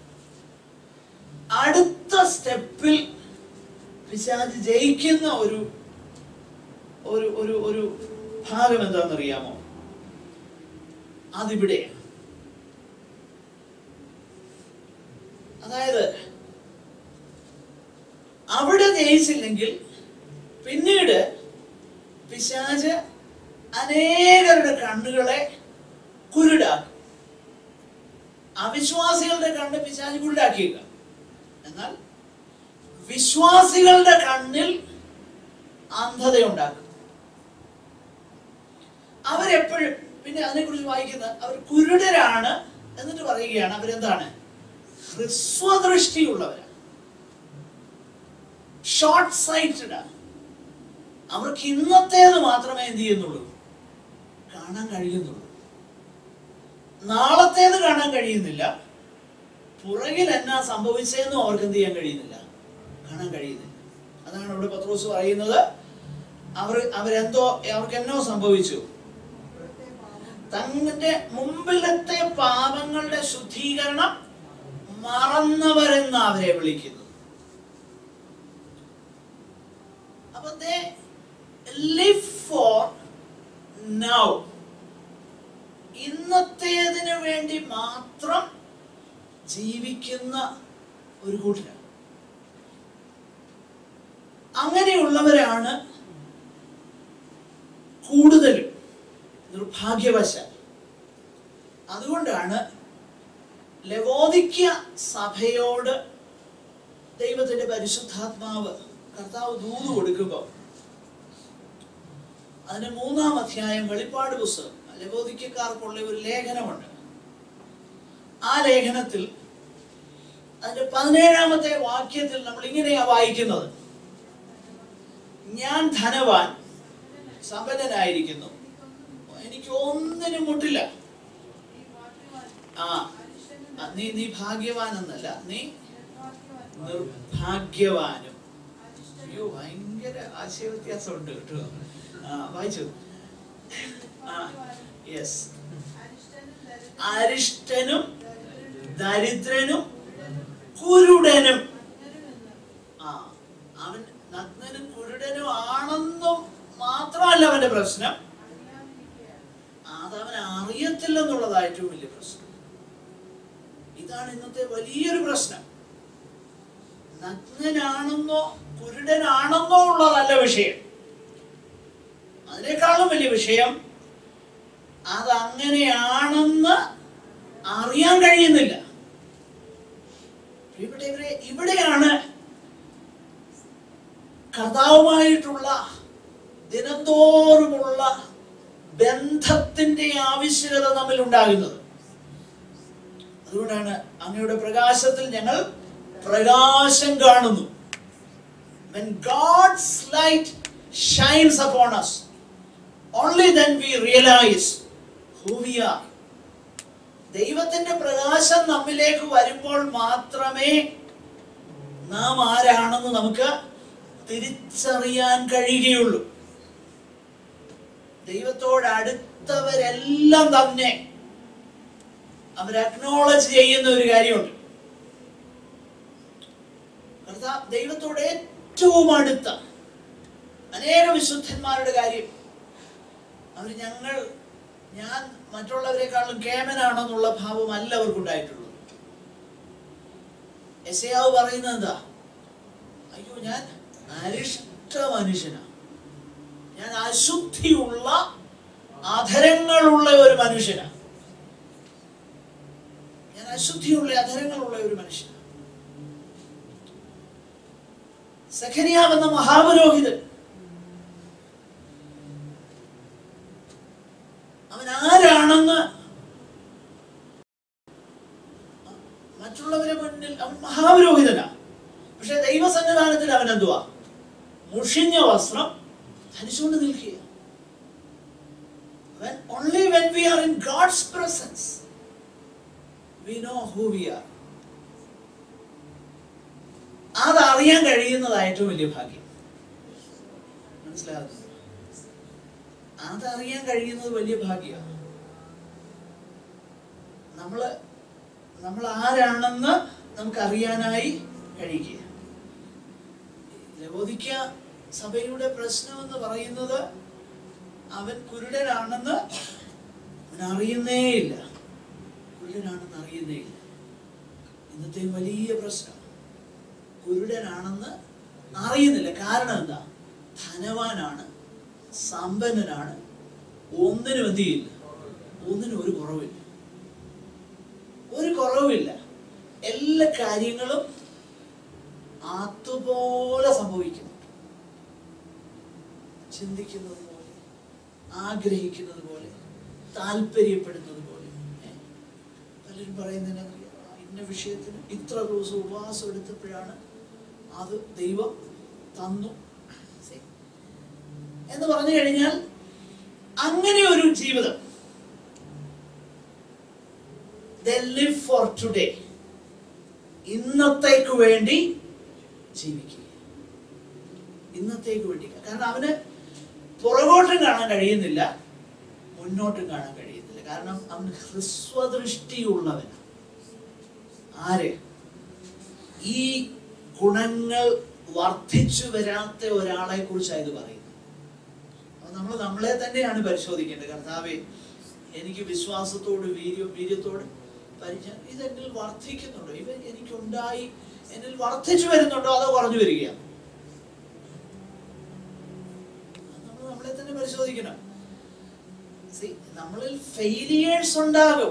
അടുത്ത സ്റ്റെപ്പിൽ പിശാജ് ജയിക്കുന്ന ഒരു ഒരു ഒരു ഒരു ഭാഗം എന്താണെന്നറിയാമോ അതിവിടെയാണ് അതായത് അവിടെ ജയിച്ചില്ലെങ്കിൽ പിന്നീട് പിശാച് അനേകരുടെ കണ്ണുകളെ കുരുടാക്കും അവിശ്വാസികളുടെ കണ്ണ് പിശാച് കുരുടാക്കിയേക്ക എന്നാൽ വിശ്വാസികളുടെ കണ്ണിൽ അന്ധതയുണ്ടാക്കും അവരെപ്പോഴും പിന്നെ അതിനെക്കുറിച്ച് വായിക്കുന്ന അവർ കുരുടരാണ് എന്നിട്ട് പറയുകയാണ് അവരെന്താണ് ഹ്രസ്വദൃഷ്ടിയുള്ളവരാണ് ഷോർട്ട് സൈറ്റഡ് അവർക്ക് ഇന്നത്തേത് മാത്രമേ എന്ത് ചെയ്യുന്നുള്ളൂ കാണാൻ കഴിയുന്നുള്ളൂ നാളത്തേത് കാണാൻ കഴിയുന്നില്ല പുറകിൽ എന്നാ സംഭവിച്ചതെന്നും അവർക്ക് എന്ത് ചെയ്യാൻ കഴിയുന്നില്ല കാണാൻ കഴിയുന്നില്ല അതാണ് ഇവിടെ പത്രോസ് പറയുന്നത് അവർ അവരെന്തോ അവർക്ക് എന്നോ സംഭവിച്ചു തങ്ങളുടെ മുമ്പിലത്തെ പാപങ്ങളുടെ ശുദ്ധീകരണം മറന്നവരെന്ന് അവരെ വിളിക്കുന്നു അപ്പൊ they live for now ഇന്നത്തേതിന് വേണ്ടി മാത്രം ജീവിക്കുന്ന ഒരു കൂട്ടരാണ് അങ്ങനെയുള്ളവരാണ് കൂടുതലും നിർഭാഗ്യവശാൽ അതുകൊണ്ടാണ് ലവോദിക്ക സഭയോട് ദൈവത്തിന്റെ പരിശുദ്ധാത്മാവ് കർത്താവ് ദൂത് കൊടുക്കുമ്പോൾ അതിന് മൂന്നാം അധ്യായം വെളിപ്പാട് പുസ്തകം ലവോദിക്കാർക്കുള്ള ഒരു ലേഖനമുണ്ട് ആ ലേഖനത്തിൽ അതിന്റെ പതിനേഴാമത്തെ വാക്യത്തിൽ നമ്മൾ ഇങ്ങനെയാ വായിക്കുന്നത് ഞാൻ ധനവാൻ സമ്പന്നനായിരിക്കുന്നു എനിക്ക് ഒന്നിനും മുട്ടില്ല ആ ആ, നീ നീ ഭാഗ്യവാൻ എന്നല്ല നീ നിർഭാഗ്യവാനും അയ്യോ ഭയങ്കര ആശയവ്യത്യാസമുണ്ട് കേട്ടോ ആ വായിച്ചു ആ യെസ് അരിഷ്ടനും ദരിദ്രനും കുരുടനും ആ അവൻ നഗ്നനും കുരുടനും ആണെന്നും മാത്രമല്ല അവന്റെ പ്രശ്നം അതവൻ അറിയത്തില്ലെന്നുള്ളതാ ഏറ്റവും വലിയ പ്രശ്നം ഇതാണ് ഇന്നത്തെ വലിയൊരു പ്രശ്നം നഗ്നനാണെന്നോ കുരുടനാണെന്നോ ഉള്ളതല്ല വിഷയം അതിനേക്കാളും വലിയ വിഷയം അതങ്ങനെയാണെന്ന് അറിയാൻ കഴിയുന്നില്ല പ്രിയപ്പെട്ടവരെ ഇവിടെയാണ് കർത്താവുമായിട്ടുള്ള ദിനംതോറുമുള്ള ബന്ധത്തിന്റെ ആവശ്യകത നമ്മിൽ ഉണ്ടാകുന്നത് അതുകൊണ്ടാണ് അങ്ങയുടെ പ്രകാശത്തിൽ ഞങ്ങൾ പ്രകാശം കാണുന്നു When God's light shines upon us, only then we realize who we are. ദൈവത്തിന്റെ പ്രകാശം നമ്മിലേക്ക് വരുമ്പോൾ മാത്രമേ നാം ആരാണെന്ന് നമുക്ക് തിരിച്ചറിയാൻ കഴിയുകയുള്ളൂ ദൈവത്തോട് അടുത്തവരെല്ലാം തന്നെ അവർ അക്നോളജ് ചെയ്യുന്ന ഒരു കാര്യമുണ്ട് കർത്താ ദൈവത്തോട് ഏറ്റവും അടുത്ത അനേക വിശുദ്ധന്മാരുടെ കാര്യം അവർ ഞങ്ങൾ ഞാൻ മറ്റുള്ളവരെക്കാളും കേമനാണെന്നുള്ള ഭാവമല്ല അവർക്കുണ്ടായിട്ടുള്ളത് എസയാവ് പറയുന്നത് എന്താ അയ്യോ ഞാൻ അരിഷ്ട മനുഷ്യനാ ഞാൻ അശുദ്ധിയുള്ള അധരങ്ങളുള്ള ഒരു മനുഷ്യനാ ഞാൻ അശുദ്ധിയുള്ള അധരങ്ങളുള്ള ഒരു മനുഷ്യനാ സഖനിയാവ് എന്ന മഹാപുരോഹിതൻ അവൻ ആരാണെന്ന് മറ്റുള്ളവരെ മുന്നിൽ അവൻ മഹാപുരോഹിതനാ പക്ഷെ ദൈവസന്നിധാനത്തിൽ അവൻ എന്തുവാ മുഷിഞ്ഞ വസ്ത്രം ധരിച്ചുകൊണ്ട് നിൽക്കുക When, only when we are in God's presence, we know who we are. അതറിയാൻ കഴിയുന്നത് ഏറ്റവും വലിയ ഭാഗ്യം മനസ്സിലാകുന്നു അതറിയാൻ കഴിയുന്നത് വലിയ ഭാഗ്യമാണ് നമ്മള് നമ്മൾ ആരാണെന്ന് നമുക്ക് അറിയാനായി കഴിയുക ലവോദിക്ക സഭയുടെ പ്രശ്നം എന്ന് പറയുന്നത് അവൻ കുരുടനാണെന്ന് അവൻ അറിയുന്നേയില്ല കുരുടനാണെന്ന് അറിയുന്നേയില്ല ഇന്നത്തെ വലിയ പ്രശ്നം കുരുടനാണെന്ന് അറിയുന്നില്ല കാരണം എന്താ ധനവാനാണ് സമ്പന്നനാണ് ഒന്നിനും എന്ത് ചെയ്യില്ല ഒന്നിനും ഒരു കുറവില്ല ഒരു കുറവില്ല എല്ലാ കാര്യങ്ങളും അതുപോലെ സംഭവിക്കുന്നു ചിന്തിക്കുന്നത് പോലെ ആഗ്രഹിക്കുന്നത് പോലെ താല്പര്യപ്പെടുന്നത് പോലെ ഏ? പലരും പറയുന്നതിനെ ഇന്ന വിഷയത്തിന് ഇത്ര ദിവസം ഉപവാസം എടുത്തപ്പോഴാണ് അത് ദൈവം തന്നു See? എന്ന് പറഞ്ഞു കഴിഞ്ഞാൽ അങ്ങനെ ഒരു ജീവിതം they live for today ഇന്നത്തേക്ക് വേണ്ടി ജീവിക്കുക ഇന്നത്തേക്ക് വേണ്ടി കാരണം അവന് പുറകോട്ടും കാണാൻ കഴിയുന്നില്ല മുന്നോട്ടും കാണാൻ കഴിയുന്നില്ല കാരണം അവൻ ഹ്രസ്വദൃഷ്ടിയുള്ളവൻ ആര് ഈ ഗുണങ്ങൾ വർദ്ധിച്ചു വരാത്ത ഒരാളെ കുറിച്ചാണ് ഇത് പറയുന്നത് അപ്പൊ നമ്മൾ നമ്മളെ തന്നെയാണ് പരിശോധിക്കേണ്ടത് കർത്താവെ എനിക്ക് വിശ്വാസത്തോട് വീര്യം വീര്യത്തോട് പരിചയം ഇതെന്നിൽ വർദ്ധിക്കുന്നുണ്ടോ ഇവ എനിക്കുണ്ടായി എന്നിൽ വർദ്ധിച്ചു വരുന്നുണ്ടോ അതോ കുറഞ്ഞു വരികയാണ് നമ്മൾ നമ്മളെ തന്നെ പരിശോധിക്കണം See, നമ്മളിൽ ഫെയിലിയേഴ്സ് ഉണ്ടാകും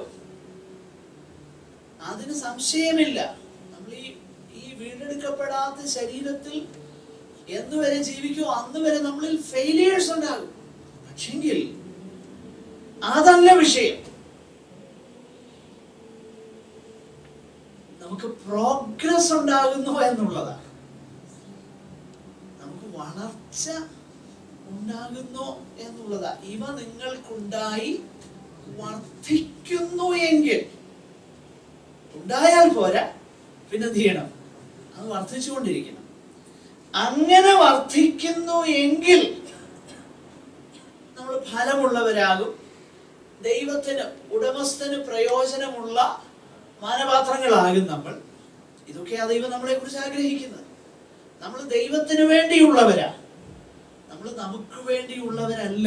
അതിന് സംശയമില്ല നമ്മൾ ഈ ഈ വീണ്ടെടുക്കപ്പെടാത്ത ശരീരത്തിൽ എന്ന് വരെ ജീവിക്കുമോ അന്ന് വരെ നമ്മളിൽ ഫെയിലിയേഴ്സ് ഉണ്ടാകും പക്ഷെങ്കിൽ അതല്ല വിഷയം നമുക്ക് പ്രോഗ്രസ് ഉണ്ടാകുന്നു എന്നുള്ളതാണ് നമുക്ക് വളർച്ച ഉണ്ടാകുന്നു എന്നുള്ളതാ ഇവ നിങ്ങൾക്കുണ്ടായി വർദ്ധിക്കുന്നു എങ്കിൽ ഉണ്ടായാൽ പോരാ പിന്നെ എന്ത് ചെയ്യണം അത് വർദ്ധിച്ചുകൊണ്ടിരിക്കണം അങ്ങനെ വർദ്ധിക്കുന്നു എങ്കിൽ നമ്മൾ ഫലമുള്ളവരാകും ദൈവത്തിന് ഉടമസ്ഥന് പ്രയോജനമുള്ള മാനപാത്രങ്ങളാകും നമ്മൾ ഇതൊക്കെയാ ദൈവം നമ്മളെ കുറിച്ച് ആഗ്രഹിക്കുന്നത് നമ്മൾ ദൈവത്തിന് വേണ്ടിയുള്ളവരാ നമ്മൾ നമുക്ക് വേണ്ടിയുള്ളവരല്ല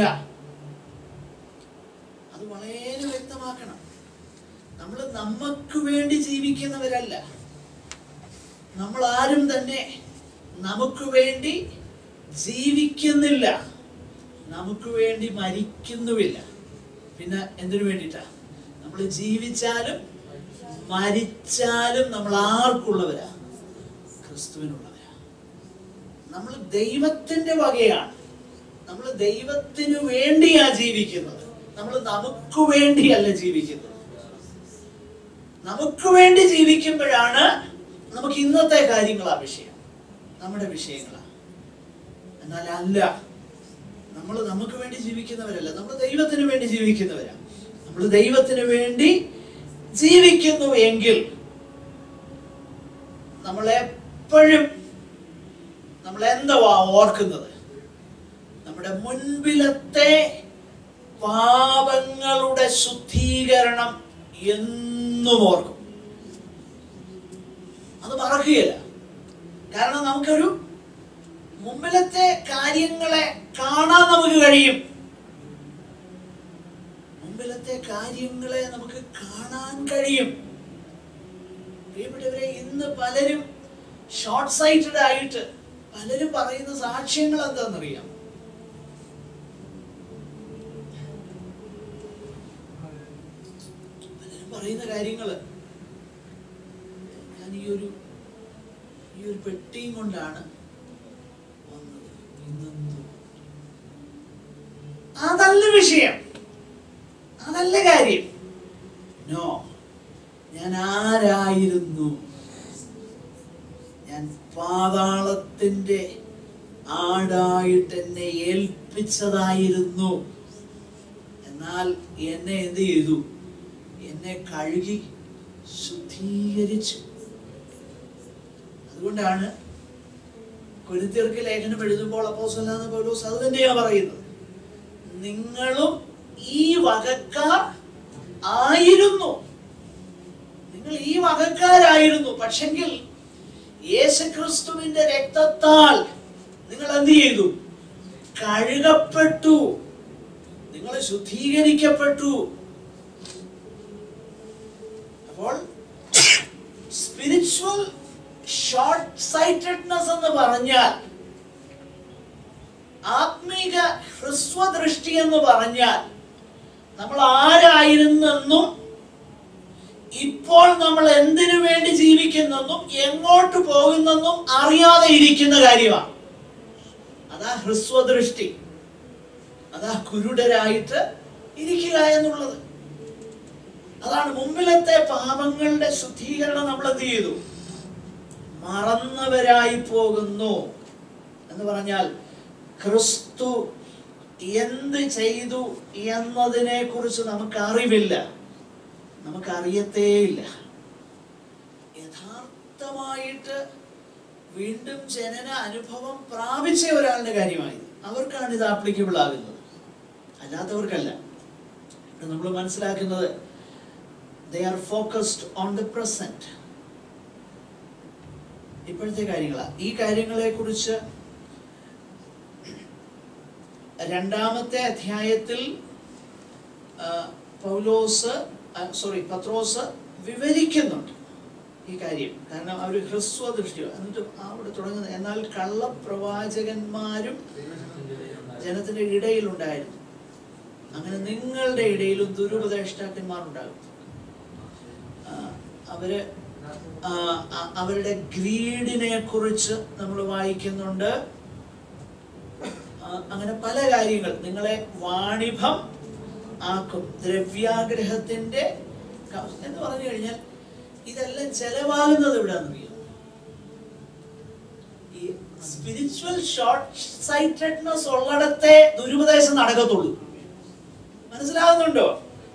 അത് വളരെ വ്യക്തമാക്കണം നമ്മൾ നമുക്ക് വേണ്ടി ജീവിക്കുന്നവരല്ല നമ്മൾ ആരും തന്നെ നമുക്ക് വേണ്ടി ജീവിക്കുന്നില്ല നമുക്ക് വേണ്ടി മരിക്കുന്നുമില്ല പിന്നെ എന്തിനു വേണ്ടിയിട്ടാ നമ്മൾ ജീവിച്ചാലും മരിച്ചാലും നമ്മൾ ആർക്കുള്ളവരാ ക്രിസ്തുവിനുള്ളവരാ നമ്മൾ ദൈവത്തിന്റെ വകയാണ് നമ്മൾ ദൈവത്തിനു വേണ്ടിയാ ജീവിക്കുന്നത് നമ്മൾ നമുക്ക് വേണ്ടിയല്ല ജീവിക്കുന്നത് നമുക്ക് വേണ്ടി ജീവിക്കുമ്പോഴാണ് നമുക്ക് ഇന്നത്തെ കാര്യങ്ങളാ വിഷയം നമ്മുടെ വിഷയങ്ങളാ എന്നാൽ അല്ല നമ്മൾ നമുക്ക് വേണ്ടി ജീവിക്കുന്നവരല്ല നമ്മൾ ദൈവത്തിന് വേണ്ടി ജീവിക്കുന്നവരാ നമ്മൾ ദൈവത്തിന് വേണ്ടി ജീവിക്കുന്നു എങ്കിൽ നമ്മളെപ്പോഴും നമ്മൾ എന്തുവാ ഓർക്കുന്നത് നമ്മുടെ മുൻപിലത്തെ പാപങ്ങളുടെ ശുദ്ധീകരണം എന്നും ഓർക്കും അത് മറക്കുകയില്ല കാരണം നമുക്കൊരു മുമ്പിലത്തെ കാര്യങ്ങളെ കാണാൻ നമുക്ക് കഴിയും മുമ്പിലത്തെ കാര്യങ്ങളെ നമുക്ക് കാണാൻ കഴിയും പ്രിയപ്പെട്ടവരെ ഇന്ന് പലരും ഷോർട്ട് സൈറ്റഡ് ആയിട്ട് പലരും പറയുന്ന സാക്ഷ്യങ്ങൾ എന്താണെന്നറിയാം പലരും പറയുന്ന കാര്യങ്ങള് ഞാൻ ഈ ഒരു ഈ ഒരു പെട്ടിയും കൊണ്ടാണ് വന്നത് ഇന്നെന്തോ അതല്ല വിഷയം അതല്ല കാര്യം നോ ഞാൻ ആരായിരുന്നു ഞാൻ പാതാളത്തിന്റെ ആടായിട്ട് എന്നെ ഏൽപ്പിച്ചതായിരുന്നു എന്നാൽ എന്നെ എന്ത് ചെയ്തു എന്നെ കഴുകി ശുദ്ധീകരിച്ചു അതുകൊണ്ടാണ് കൊരിന്ത്യർക്ക് ലേഖനം എഴുതുമ്പോൾ അപ്പോസ്തലനായ പൗലോസ് അത് തന്നെയാ പറയുന്നത് നിങ്ങളും ഈ വകക്കാർ ആയിരുന്നു നിങ്ങൾ ഈ വകക്കാരായിരുന്നു പക്ഷെങ്കിൽ യേശുക്രിസ്തുവിന്റെ രക്തത്താൽ നിങ്ങൾ എന്ത് ചെയ്തു കഴുകപ്പെട്ടു നിങ്ങൾ ശുദ്ധീകരിക്കപ്പെട്ടു അപ്പോൾ സ്പിരിച്വൽ ഷോർട്ട് സൈറ്റഡ്നെസ് എന്ന് പറഞ്ഞാൽ ആത്മീക ഹ്രസ്വദൃഷ്ടി എന്ന് പറഞ്ഞാൽ നമ്മൾ ആരായിരുന്നെന്നും ഇപ്പോൾ നമ്മൾ എന്തിനു വേണ്ടി ജീവിക്കുന്നെന്നും എങ്ങോട്ട് പോകുന്നെന്നും അറിയാതെ ഇരിക്കുന്ന കാര്യമാണ് അതാ ഹ്രസ്വദൃഷ്ടി അതാ കുരുടരായിട്ട് ഇരിക്കുക എന്നുള്ളത് അതാണ് മുമ്പിലത്തെ പാപങ്ങളുടെ ശുദ്ധീകരണം നമ്മൾ എന്ത് ചെയ്തു മറന്നവരായി പോകുന്നു എന്ന് പറഞ്ഞാൽ ക്രിസ്തു എന്ത് ചെയ്തു എന്നതിനെ കുറിച്ച് നമുക്ക് അറിവില്ല നമുക്ക് അറിയത്തേയില്ല യഥാർത്ഥമായിട്ട് വീണ്ടും ജനന അനുഭവം പ്രാപിച്ച ഒരാളുടെ കാര്യമായി അവർക്കാണ് ഇത് ആപ്ലിക്കബിൾ ആകുന്നത് അല്ലാത്തവർക്കല്ല ഇവിടെ നമ്മൾ മനസ്സിലാക്കുന്നത് they are focused on the present ഇപ്പോഴത്തെ കാര്യങ്ങളാ ഈ കാര്യങ്ങളെ കുറിച്ച് രണ്ടാമത്തെ അധ്യായത്തിൽ ആ, പൗലോസ് സോറി പത്രോസ് വിവരിക്കുന്നുണ്ട് ഈ കാര്യം കാരണം അവർ ഹ്രസ്വ ദൃഷ്ടിയോ എന്നിട്ട് അവിടെ തുടങ്ങുന്നത് എന്നാൽ കള്ളപ്രവാചകന്മാരും ജനത്തിന്റെ ഇടയിലുണ്ടായിരുന്നു അങ്ങനെ നിങ്ങളുടെ ഇടയിലും ദുരുപദേഷ്ടാക്കന്മാരുണ്ടാകും ആ, അവര് ആ, അ- അവരുടെ ഗ്രീഡിനെ കുറിച്ച് നമ്മൾ വായിക്കുന്നുണ്ട് ആ, അങ്ങനെ പല കാര്യങ്ങൾ നിങ്ങളെ വാണിഭം ആക്കും ദ്രവ്യാഗ്രഹത്തിന്റെ ക- എന്ന് പറഞ്ഞു കഴിഞ്ഞാൽ ഇതെല്ലാം ചെലവാകുന്നത് എവിടെയാണെന്നറിയോ ഈ സ്പിരിച്വൽ ഷോർട്ട് സൈറ്റഡ്നെസ് ഉള്ളിടത്തെ ദുരുപദേശം നടക്കത്തുള്ളൂ മനസ്സിലാകുന്നുണ്ടോ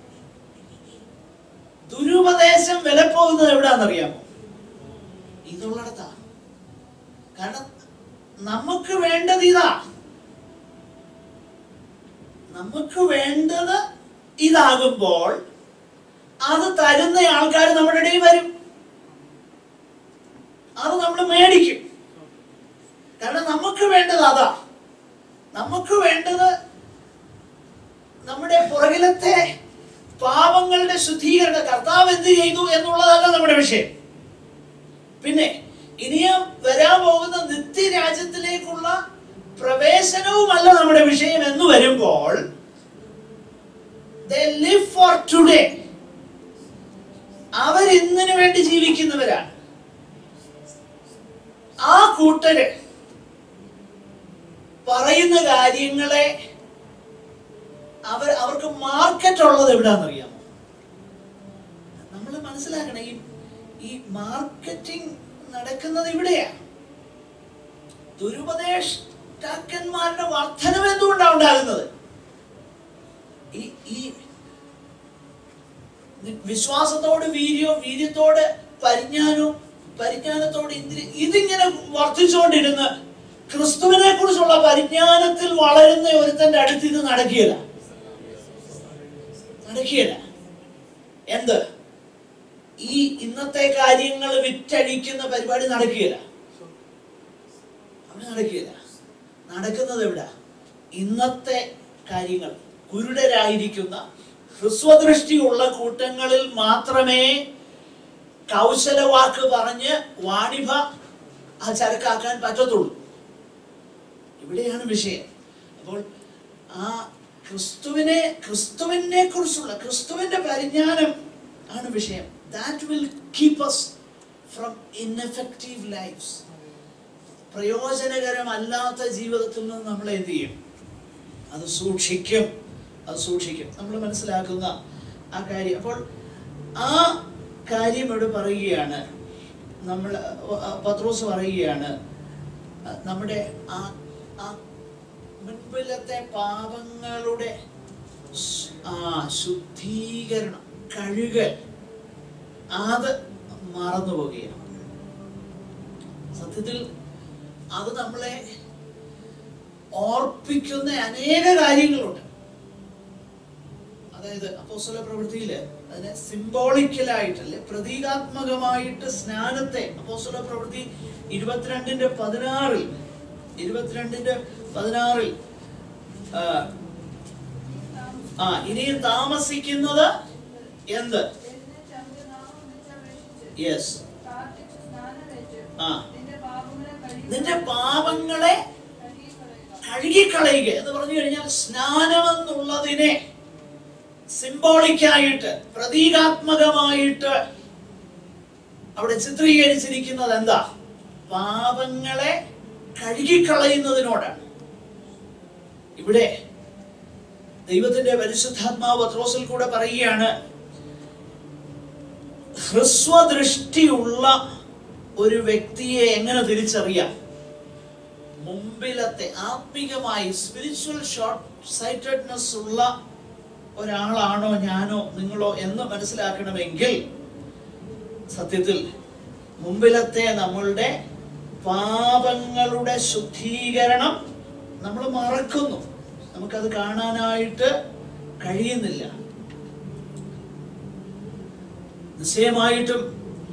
ദുരുപദേശം വിലപ്പോകുന്നത് എവിടെയാണെന്നറിയാമോ ഇതുള്ളിടത്താ കാരണം നമുക്ക് വേണ്ടത് ഇതാ നമുക്ക് വേണ്ടത് ഇതാകുമ്പോൾ അത് തരുന്ന ആൾക്കാർ നമ്മുടെ ഇടയിൽ വരും അത് നമ്മൾ മേടിക്കും കാരണം നമുക്ക് വേണ്ടത് അതാ നമുക്ക് വേണ്ടത് നമ്മുടെ പുറകിലത്തെ പാപങ്ങളുടെ ശുദ്ധീകരണ കർത്താവ് എന്ത് ചെയ്തു എന്നുള്ളതല്ല നമ്മുടെ വിഷയം പിന്നെ ഇനിയും വരാൻ പോകുന്ന നിത്യരാജ്യത്തിലേക്കുള്ള പ്രവേശനവുമല്ല നമ്മുടെ വിഷയം എന്ന് വരുമ്പോൾ they live for today അവർ ഇന്നിനു വേണ്ടി ജീവിക്കുന്നവരാണ് ആ കൂട്ടര് പറയുന്ന കാര്യങ്ങളെ അവർ അവർക്ക് മാർക്കറ്റ് ഉള്ളത് എവിടാന്നറിയാമോ നമ്മൾ മനസ്സിലാക്കണം ഈ ഈ മാർക്കറ്റിംഗ് നടക്കുന്നത് ഇവിടെയാ ദുരുപദേഷ്ടാക്കന്മാരുടെ വർധനം എന്തുകൊണ്ടാണ് ഉണ്ടാകുന്നത് ഈ ഈ വിശ്വാസത്തോട് വീര്യവും വീര്യത്തോട് പരിജ്ഞാനവും പരിജ്ഞാനത്തോട് ഇന്ദ്രി ഇതിങ്ങനെ വർദ്ധിച്ചുകൊണ്ടിരുന്ന് ക്രിസ്തുവിനെ കുറിച്ചുള്ള പരിജ്ഞാനത്തിൽ വളരുന്ന ഒരുത്തന്റെ അടുത്ത് ഇത് നടക്കുകയില്ല നടക്കുകയില്ല എന്ത് ഈ ഇന്നത്തെ കാര്യങ്ങൾ വിറ്റഴിക്കുന്ന പരിപാടി നടക്കുകയില്ല അവിടെ നടക്കില്ല നടക്കുന്നത് എവിടെ ഇന്നത്തെ കാര്യങ്ങൾ കുരുടരായിരിക്കുന്ന ഹ്രസ്വദൃഷ്ടിയുള്ള കൂട്ടങ്ങളിൽ മാത്രമേ കൗശലവാക്ക് പറഞ്ഞ് വാണിഭ ആ ചരക്കാക്കാൻ പറ്റത്തുള്ളൂ ഇവിടെയാണ് വിഷയം അപ്പോൾ ആ ക്രിസ്തുവിനെ ക്രിസ്തുവിനെ കുറിച്ചുള്ള ക്രിസ്തുവിന്റെ പരിജ്ഞാനം ആണ് വിഷയം that will keep us from ineffective lives പ്രയോജനകരമല്ലാത്ത ജീവിതത്തിൽ നിന്ന് നമ്മൾ എന്ത് ചെയ്യും അത് സൂക്ഷിക്കും അത് സൂക്ഷിക്കും നമ്മൾ മനസ്സിലാക്കുന്ന ആ കാര്യം അപ്പോൾ ആ കാര്യം ഇവിടെ പറയുകയാണ് നമ്മൾ പത്രോസ് പറയുകയാണ് അഹ് നമ്മുടെ ആ ആ മുൻപിലത്തെ പാപങ്ങളുടെ ശ്- ആ ശുദ്ധീകരണം കഴുകൽ അത് മറന്നു പോകുകയാണ് സത്യത്തിൽ അത് നമ്മളെ ഓർപ്പിക്കുന്ന അനേക കാര്യങ്ങളുണ്ട് അതായത് അപ്പോസ്തല പ്രവൃത്തിയില് അതിനെ സിംബോളിക്കലായിട്ടല്ലേ പ്രതീകാത്മകമായിട്ട് സ്നാനത്തെ അപ്പോസ്തല പ്രവൃത്തി ഇരുപത്തിരണ്ടിന്റെ പതിനാറിൽ ഇരുപത്തിരണ്ടിന്റെ പതിനാറിൽ ആ, ആ ഇനിയും താമസിക്കുന്നത് എന്ത് യെസ് ആ നിന്റെ പാപങ്ങളെ കഴുകിക്കളയുക എന്ന് പറഞ്ഞു കഴിഞ്ഞാൽ സ്നാനമെന്നുള്ളതിനെ സിംബോളിക്കായിട്ട് പ്രതീകാത്മകമായിട്ട് അവിടെ ചിത്രീകരിച്ചിരിക്കുന്നത് എന്താ പാപങ്ങളെ കഴുകിക്കളയുന്നതിനോടാണ് ഇവിടെ ദൈവത്തിന്റെ പരിശുദ്ധാത്മാവ് പത്രോസിൽ കൂടെ പറയുകയാണ് ഹ്രസ്വദൃഷ്ടിയുള്ള ഒരു വ്യക്തിയെ എങ്ങനെ തിരിച്ചറിയാം മുമ്പിലത്തെ ആത്മീകമായി സ്പിരിച്വൽ ഷോർട്ട് സൈറ്റഡ്നെസ് ഉള്ള ഒരാളാണോ ഞാനോ നിങ്ങളോ എന്ന് മനസ്സിലാക്കണമെങ്കിൽ സത്യത്തിൽ മുമ്പിലത്തെ നമ്മളുടെ പാപങ്ങളുടെ ശുദ്ധീകരണം നമ്മൾ മറക്കുന്നു നമുക്കത് കാണാനായിട്ട് കഴിയുന്നില്ല നിശ്ചയമായിട്ടും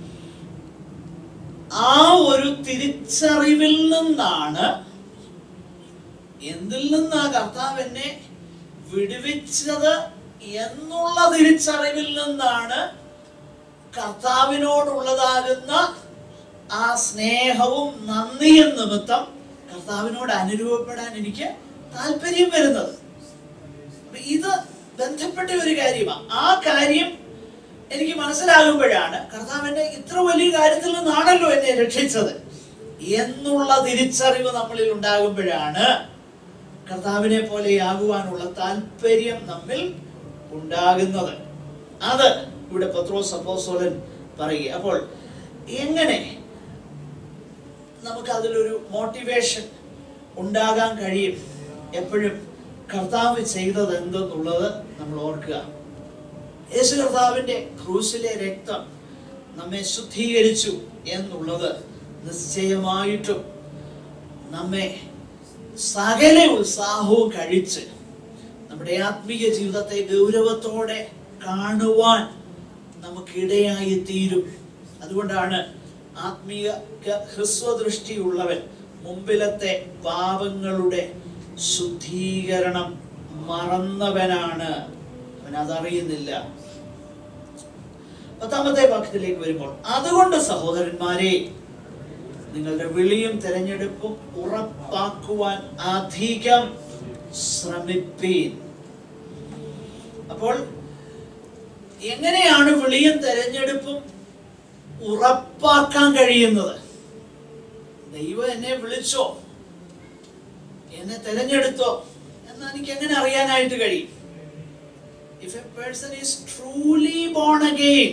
ആ ഒരു തിരിച്ചറിവിൽ നിന്നാണ് എന്തിൽ നിന്നാ കർത്താവ് എന്നെ വിടുവിച്ചത് എന്നുള്ള തിരിച്ചറിവിൽ നിന്നാണ് കർത്താവിനോടുള്ളതാകുന്ന ആ സ്നേഹവും നന്ദിയും നിമിത്തം കർത്താവിനോട് അനുരൂപപ്പെടാൻ എനിക്ക് താല്പര്യം വരുന്നത് അപ്പൊ ഇത് ബന്ധപ്പെട്ട ഒരു കാര്യമാണ് ആ കാര്യം എനിക്ക് മനസ്സിലാകുമ്പോഴാണ് കർത്താവിന്റെ ഇത്ര വലിയ കാര്യത്തിൽ നിന്നാണല്ലോ എന്നെ രക്ഷിച്ചത് എന്നുള്ള തിരിച്ചറിവ് നമ്മളിൽ ഉണ്ടാകുമ്പോഴാണ് കർത്താവിനെ പോലെയാകുവാനുള്ള താല്പര്യം നമ്മിൽ ഉണ്ടാകുന്നത് അത് ഇവിടെ പത്രോസ് അപ്പോസ്തലൻ പറയുക അപ്പോൾ എങ്ങനെ നമുക്ക് അതിലൊരു മോട്ടിവേഷൻ ഉണ്ടാകാൻ കഴിയും എപ്പോഴും കർത്താവ് ചെയ്തത് എന്തെന്നുള്ളത് നമ്മൾ ഓർക്കുക യേശു കർത്താവിന്റെ ക്രൂശിലെ രക്തം നമ്മെ ശുദ്ധീകരിച്ചു എന്നുള്ളത് നിശ്ചയമായിട്ടും നമ്മെ സകല ഉത്സാഹവും കഴിച്ച് നമ്മുടെ ആത്മീയ ജീവിതത്തെ ഗൗരവത്തോടെ കാണുവാൻ നമുക്കിടയായി തീരും അതുകൊണ്ടാണ് ആത്മീയ ക- ഹ്രസ്വദൃഷ്ടിയുള്ളവൻ മുമ്പിലത്തെ പാപങ്ങളുടെ ശുദ്ധീകരണം മറന്നവനാണ് അവൻ അതറിയുന്നില്ല പത്താമത്തെ വാക്യത്തിലേക്ക് വരുമ്പോൾ അതുകൊണ്ട് സഹോദരന്മാരെ നിങ്ങളുടെ വിളിയും തെരഞ്ഞെടുപ്പും ഉറപ്പാക്കുവാൻ അധികം ശ്രമിപ്പീൻ അപ്പോൾ എങ്ങനെയാണ് വിളിയും തെരഞ്ഞെടുപ്പും ഉറപ്പാക്കാൻ കഴിയുന്നത് ദൈവം എന്നെ വിളിച്ചോ എന്നെ തെരഞ്ഞെടുത്തോ എന്ന് എനിക്ക് എങ്ങനെ അറിയാനായിട്ട് കഴിയും if a person is truly born again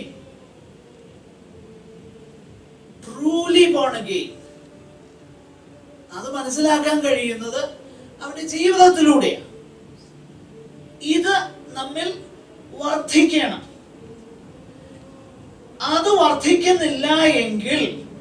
truly born again അത് മനസ്സിലാക്കാൻ കഴിയുന്നത് അവന്റെ ജീവിതത്തിലൂടെയാണ് ഇത് നമ്മിൽ വർദ്ധിക്കണം അത് വർദ്ധിക്കുന്നില്ല എങ്കിൽ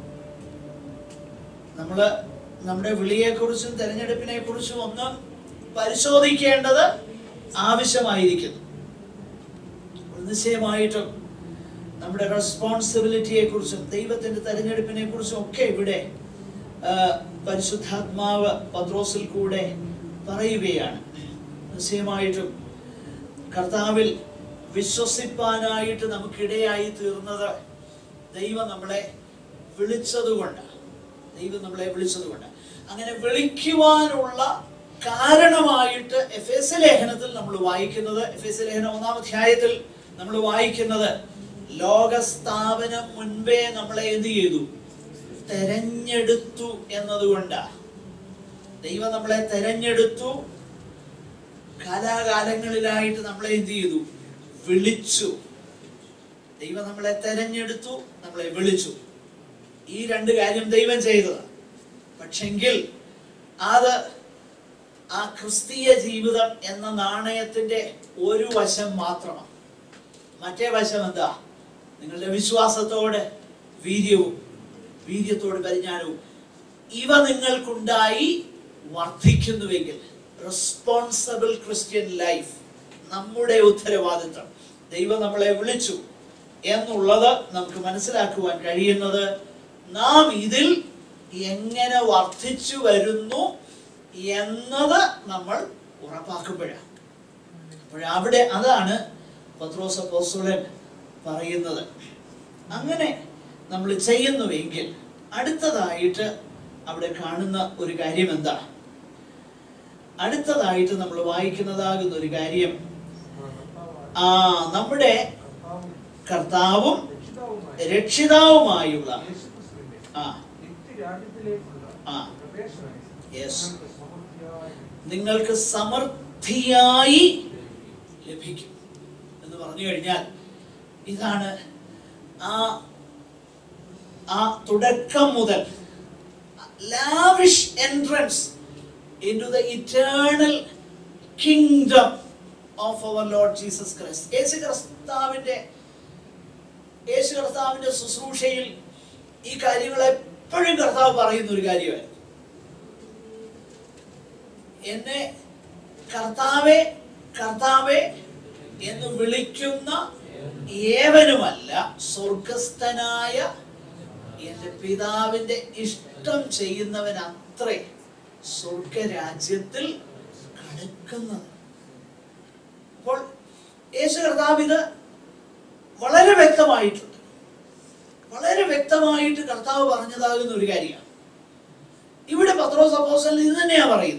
നമ്മൾ നമ്മുടെ വിളിയെക്കുറിച്ചും തെരഞ്ഞെടുപ്പിനെ കുറിച്ചും ഒന്ന് പരിശോധിക്കേണ്ടത് ആവശ്യമായിരിക്കുന്നു നിശ്ചയമായിട്ടും നമ്മുടെ റെസ്പോൺസിബിലിറ്റിയെ കുറിച്ചും ദൈവത്തിന്റെ തെരഞ്ഞെടുപ്പിനെ കുറിച്ചും ഒക്കെ ഇവിടെ ആ, പരിശുദ്ധാത്മാവ് പത്രോസിൽ കൂടെ പറയുകയാണ് നിശ്ചയമായിട്ടും കർത്താവിൽ വിശ്വസിപ്പാനായിട്ട് നമുക്കിടയായി തീർന്നത് ദൈവം നമ്മളെ വിളിച്ചതുകൊണ്ട് ദൈവം നമ്മളെ വിളിച്ചതുകൊണ്ട് അങ്ങനെ വിളിക്കുവാനുള്ള കാരണമായിട്ട് എഫ് എസ് ലേഖനത്തിൽ നമ്മൾ വായിക്കുന്നത് എഫ് എസ് ലേഖനം ഒന്നാം അധ്യായത്തിൽ നമ്മൾ വായിക്കുന്നത് ലോകസ്ഥാപനം മുൻപേ നമ്മളെ എന്ത് ചെയ്തു തെരഞ്ഞെടുത്തു എന്നതുകൊണ്ടാ ദൈവം നമ്മളെ തെരഞ്ഞെടുത്തു കാലാകാലങ്ങളിലായിട്ട് നമ്മളെ എന്ത് ചെയ്തു വിളിച്ചു ദൈവം നമ്മളെ തെരഞ്ഞെടുത്തു നമ്മളെ വിളിച്ചു ഈ രണ്ട് കാര്യം ദൈവം ചെയ്തത് പക്ഷെങ്കിൽ അത് ആ ക്രിസ്തീയ ജീവിതം എന്ന നാണയത്തിന്റെ ഒരു വശം മാത്രമാണ് മറ്റേ വശം എന്താ നിങ്ങളുടെ വിശ്വാസത്തോട് വീര്യവും വീര്യത്തോട് പരിജ്ഞാനവും ഇവ നിങ്ങൾക്കുണ്ടായി വർദ്ധിക്കുന്നുവെങ്കിൽ റെസ്പോൺസിബിൾ ക്രിസ്ത്യൻ ലൈഫ് നമ്മുടെ ഉത്തരവാദിത്വം ദൈവം നമ്മളെ വിളിച്ചു എന്നുള്ളത് നമുക്ക് മനസ്സിലാക്കുവാൻ കഴിയുന്നത് നാം ഇതിൽ എങ്ങനെ വർദ്ധിച്ചു വരുന്നു എന്നത് നമ്മൾ ഉറപ്പാക്കുമ്പോഴാണ് അപ്പോഴവിടെ അതാണ് പത്രോസ് അപ്പോസ്തലൻ പറയുന്നത് അങ്ങനെ നമ്മൾ ചെയ്യുന്നുവെങ്കിൽ അടുത്തതായിട്ട് അവിടെ കാണുന്ന ഒരു കാര്യം എന്താ അടുത്തതായിട്ട് നമ്മൾ വായിക്കുന്നതാകുന്ന ഒരു കാര്യം ആ നമ്മുടെ കർത്താവും രക്ഷിതാവുമായ രക്ഷിതാവുമായുള്ള യേശുക്രിസ്തുവിന്റെ ആ നിത്യരാജ്യത്തിലേക്കുള്ള ആ. പ്രവേശനം Yes. നിങ്ങൾക്ക് സമൃദ്ധിയായി നിങ്ങൾക്ക് സമൃദ്ധിയായി ലഭിക്കും എന്ന് പറഞ്ഞു കഴിഞ്ഞാൽ ഇതാണ് ആ ആ തുടക്കം മുതൽ lavish entrance into the eternal kingdom of our Lord Jesus Christ യേശു കർത്താവിന്റെ യേശു കർത്താവിന്റെ ശുശ്രൂഷയിൽ ഈ കാര്യങ്ങൾ എപ്പോഴും കർത്താവ് പറയുന്ന ഒരു കാര്യമായിരുന്നു എന്നെ കർത്താവെ കർത്താവെ എന്ന് വിളിക്കുന്ന ഏവനുമല്ല സ്വർഗസ്ഥനായ എന്റെ പിതാവിന്റെ ഇഷ്ടം ചെയ്യുന്നവൻ അത്രേ സ്വർഗരാജ്യത്തിൽ കടക്കുന്നത് അപ്പോൾ യേശു കർത്താവ് ഇത് വളരെ വ്യക്തമായിട്ടുണ്ട് വളരെ വ്യക്തമായിട്ട് കർത്താവ് പറഞ്ഞതാകുന്ന ഒരു കാര്യമാണ് ഇവിടെ പത്രോസ് അപ്പോസ്റ്റലൻ ഇത് തന്നെയാ പറയുന്നത്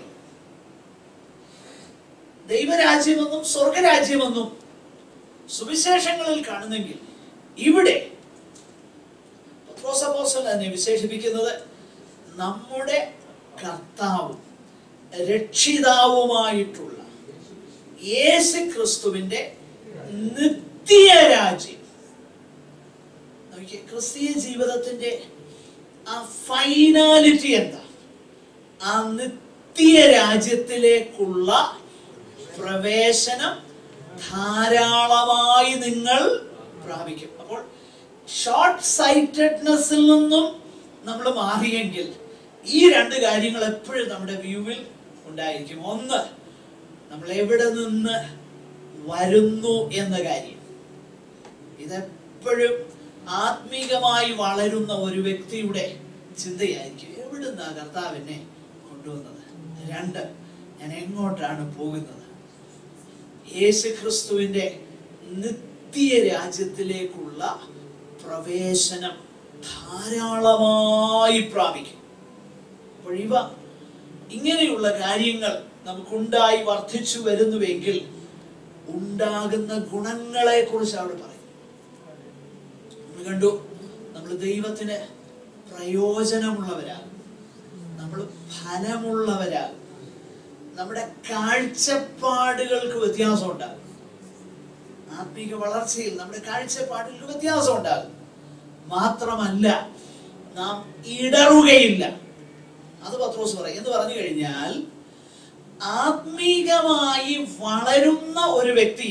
ദൈവരാജ്യമെന്നും സ്വർഗരാജ്യമെന്നും സുവിശേഷങ്ങളിൽ കാണുന്നെങ്കിൽ ഇവിടെ പത്രോസ് അപ്പോസ്റ്റലൻ തന്നെ വിശേഷിപ്പിക്കുന്നത് നമ്മുടെ കർത്താവും രക്ഷിതാവുമായിട്ടുള്ള യേശു ക്രിസ്തുവിന്റെ നിത്യരാജ്യം നോക്കിയേ, ക്രിസ്തീയ ജീവിതത്തിന്റെ ആ ഫൈനാലിറ്റി എന്താ ആ നിത്യ രാജ്യത്തിലേക്കുള്ള പ്രവേശനം ധാരാളമായി നിങ്ങൾ പ്രാപിക്കും അപ്പോൾ ഷോർട്ട് സൈറ്റഡ്നെസ്സിൽ നിന്നും നമ്മൾ മാറിയെങ്കിൽ ഈ രണ്ട് കാര്യങ്ങൾ എപ്പോഴും നമ്മുടെ വ്യൂവിൽ ഉണ്ടായിരിക്കും ഒന്ന് നമ്മൾ എവിടെ നിന്ന് വരുന്നു എന്ന കാര്യം ഇതെപ്പോഴും ആത്മീകമായി വളരുന്ന ഒരു വ്യക്തിയുടെ ചിന്തയായിരിക്കും എവിടുന്നാ കർത്താവ് എന്നെ കൊണ്ടുവന്നത് രണ്ട് ഞാൻ എങ്ങോട്ടാണ് പോകുന്നത് യേശു ക്രിസ്തുവിന്റെ നിത്യ രാജ്യത്തിലേക്കുള്ള പ്രവേശനം ധാരാളമായി പ്രാപിക്കും അപ്പോൾ ഇവ ഇങ്ങനെയുള്ള കാര്യങ്ങൾ നമുക്കുണ്ടായി വർദ്ധിച്ചു വരുന്നുവെങ്കിൽ ഉണ്ടാകുന്ന ഗുണങ്ങളെ കുറിച്ച് അവിടെ പറയും നമ്മൾ കണ്ടു നമ്മൾ ദൈവത്തിന് പ്രയോജനമുള്ളവരാകും നമ്മൾ ഫലമുള്ളവരാകും നമ്മുടെ കാഴ്ചപ്പാടുകൾക്ക് വ്യത്യാസം ഉണ്ടാകും ആത്മീക വളർച്ചയിൽ നമ്മുടെ കാഴ്ചപ്പാടുകൾക്ക് വ്യത്യാസം ഉണ്ടാകും മാത്രമല്ല നാം ഇടറുകയില്ല അത് പത്രോസ് പറയും എന്ന് പറഞ്ഞു കഴിഞ്ഞാൽ ആത്മീകമായി വളരുന്ന ഒരു വ്യക്തി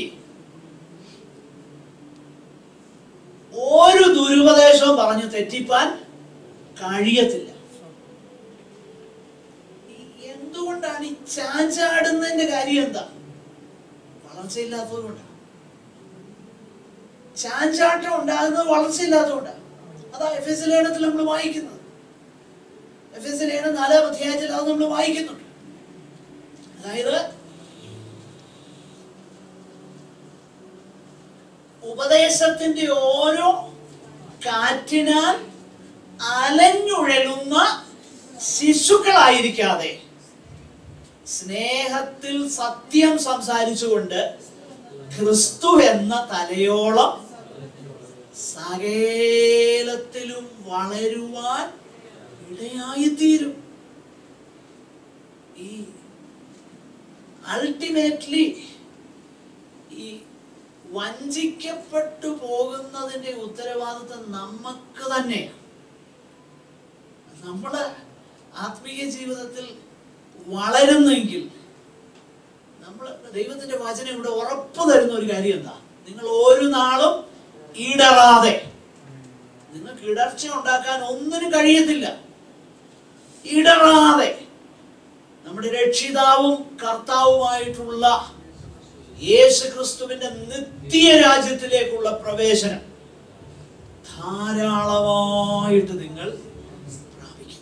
ഒരു ദുരുപദേശവും പറഞ്ഞു തെറ്റിപ്പാൻ കഴിയത്തില്ല ഈ- എന്തുകൊണ്ടാണ് ഈ ചാഞ്ചാടുന്നതിന്റെ കാര്യം എന്താ വളർച്ചയില്ലാത്തത് കൊണ്ടാണ് ചാഞ്ചാട്ടം ഉണ്ടാകുന്നത് വളർച്ചയില്ലാത്തതുകൊണ്ടാണ് അതാ എഫ് എസ് ലേഖനത്തിൽ നമ്മൾ വായിക്കുന്നത് എഫ് എസ് ലേഖനം നാലാം അധ്യായത്തിൽ അത് നമ്മൾ വായിക്കുന്നുണ്ട് അതായത് ഉപദേശത്തിന്റെ ഓരോ കാറ്റിനാൽ അലഞ്ഞുഴലുന്ന ശിശുക്കളായിരിക്കാതെ സ്നേഹത്തിൽ സത്യം സംസാരിച്ചുകൊണ്ട് ക്രിസ്തു എന്ന തലയോളം സകലത്തിലും വളരുവാൻ ഇടയായിത്തീരും ഈ അൾട്ടിമേറ്റ്ലി ഈ വഞ്ചിക്കപ്പെട്ടു പോകുന്നതിന്റെ ഉത്തരവാദിത്വം നമുക്ക് തന്നെയാണ് നമ്മള് ആത്മീയ ജീവിതത്തിൽ വളരുന്നെങ്കിൽ നമ്മൾ ദൈവത്തിന്റെ വചനം ഇവിടെ ഉറപ്പ് തരുന്ന ഒരു കാര്യം എന്താ നിങ്ങൾ ഒരു നാളും ഇടറാതെ നിങ്ങൾക്ക് ഇടർച്ച ഉണ്ടാക്കാൻ ഒന്നിനും കഴിയത്തില്ല ഇടറാതെ നമ്മുടെ രക്ഷിതാവും കർത്താവുമായിട്ടുള്ള യേശു ക്രിസ്തുവിന്റെ നിത്യ രാജ്യത്തിലേക്കുള്ള പ്രവേശനം ധാരാളമായിട്ട് നിങ്ങൾ പ്രാപിക്കും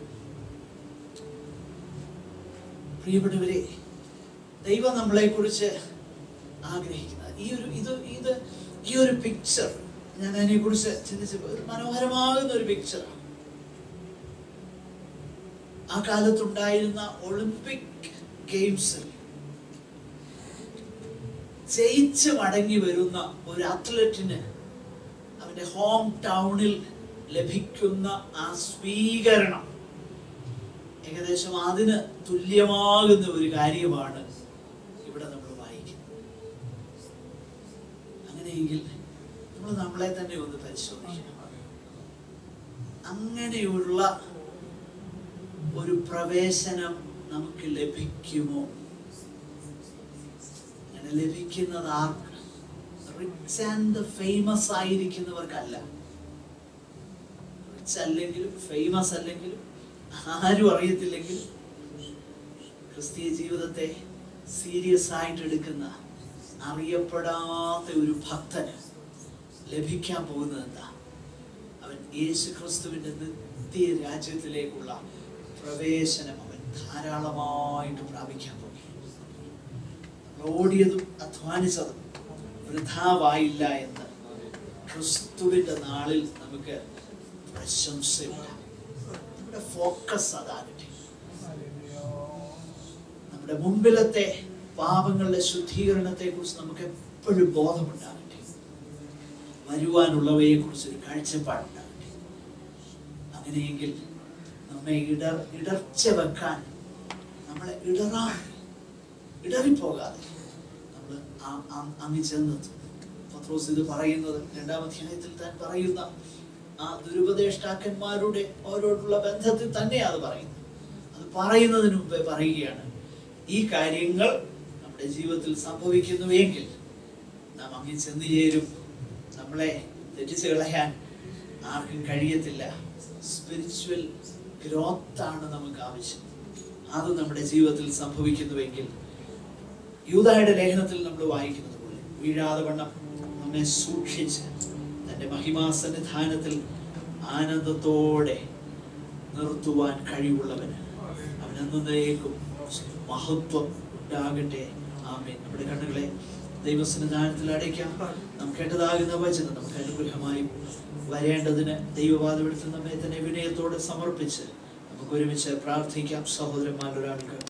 പ്രിയപ്പെട്ടവരെ ദൈവം നമ്മളെ കുറിച്ച് ആഗ്രഹിക്കുന്നത് ഈ ഒരു ഇത് ഇത് ഈ ഒരു പിക്ചർ ഞാൻ അതിനെ കുറിച്ച് ചിന്തിച്ചപ്പോൾ ഒരു മനോഹരമാകുന്ന ഒരു പിക്ചറാണ് ആ കാലത്തുണ്ടായിരുന്ന ഒളിമ്പിക് ഗെയിംസിൽ ജയിച്ച് മടങ്ങി വരുന്ന ഒരു അത്ലറ്റിന് അവന്റെ ഹോം ടൗണിൽ ലഭിക്കുന്ന ആ സ്വീകരണം ഏകദേശം അതിന് തുല്യമാകുന്ന ഒരു കാര്യമാണ് ഇവിടെ നമ്മൾ വായിക്കുന്നത് അങ്ങനെയെങ്കിൽ നമ്മൾ നമ്മളെ തന്നെ ഒന്ന് പരിശോധിക്കണം അങ്ങനെയുള്ള ഒരു പ്രവേശനം നമുക്ക് ലഭിക്കുമോ അങ്ങനെ ലഭിക്കുന്നത് ആർക്ക് റിച്ച് ആൻഡ് ഫേമസ് ആയിരിക്കുന്നവർക്കല്ല റിച്ച് അല്ലെങ്കിലും ഫേമസ് അല്ലെങ്കിലും ആരും അറിയത്തില്ലെങ്കിലും ക്രിസ്തീയ ജീവിതത്തെ സീരിയസ് ആയിട്ട് എടുക്കുന്ന അറിയപ്പെടാത്ത ഒരു ഭക്തന് ലഭിക്കാൻ പോകുന്നത് എന്താ അവൻ യേശു ക്രിസ്തുവിന്റെ നിത്യ രാജ്യത്തിലേക്കുള്ള പ്രവേശനം അവൻ ധാരാളമായിട്ട് പ്രാപിക്കാൻ പോകും ഓടിയതും അധ്വാനിച്ചതും വൃഥാവായില്ല എന്ന് ക്രിസ്തുവിന്റെ നാളിൽ നമുക്ക് പ്രശംസയുണ്ട് നമ്മുടെ ഫോക്കസ് അതാകട്ടെ നമ്മുടെ മുമ്പിലത്തെ പാപങ്ങളുടെ ശുദ്ധീകരണത്തെ കുറിച്ച് നമുക്ക് എപ്പോഴും ബോധമുണ്ടാകട്ടെ വരുവാനുള്ളവയെ കുറിച്ച് ഒരു കാഴ്ചപ്പാടുണ്ടാകട്ടെ അങ്ങനെയെങ്കിൽ നമ്മെ ഇടർ ഇടർച്ച വെക്കാൻ നമ്മളെ ഇടറാൻ ഇടറിപ്പോകാതെ നമ്മൾ അങ്ങ് ചെന്നെത്തും പത്രോസ് ഇത് പറയുന്നത് രണ്ടാം അധ്യായത്തിൽ താൻ പറയുന്ന ആ ദുരുപദേഷ്ടാക്കന്മാരുടെ അവരോടുള്ള ബന്ധത്തിൽ തന്നെയാണ് അത് പറയുന്നത് അത് പറയുന്നതിന് മുമ്പേ പറയുകയാണ് ഈ കാര്യങ്ങൾ നമ്മുടെ ജീവിതത്തിൽ സംഭവിക്കുന്നുവെങ്കിൽ നാം അങ്ങ് ചെന്ന് ചേരും നമ്മളെ തെറ്റിച്ച് കളയാൻ ആർക്കും കഴിയത്തില്ല സ്പിരിച്വൽ ഗ്രോത്ത് ആണ് നമുക്ക് ആവശ്യം അത് നമ്മുടെ ജീവിതത്തിൽ സംഭവിക്കുന്നുവെങ്കിൽ യൂതായുടെ ലേഖനത്തിൽ നമ്മൾ വായിക്കുന്നത് പോലെ വീഴാതെ വണ്ണം നമ്മെ സൂക്ഷിച്ച് തന്റെ മഹിമാസന്നിധാനത്തിൽ ആനന്ദത്തോടെ നിർത്തുവാൻ കഴിവുള്ളവന് അവൻ എന്നേക്കും മഹത്വം ഉണ്ടാകട്ടെ ആമേൻ നമ്മുടെ കണ്ണുകളെ ദൈവസന്നിധാനത്തിൽ അടയ്ക്കാം നമുക്ക് കേട്ടതാകുന്ന വചനം നമുക്ക് അനുഗ്രഹമായി വരേണ്ടതിന് ദൈവവാദമെടുത്ത് നമ്മെ തന്നെ വിനയത്തോടെ സമർപ്പിച്ച് നമുക്ക് ഒരുമിച്ച് പ്രാർത്ഥിക്കാം സഹോദരന്മാരൊരാൾക്ക്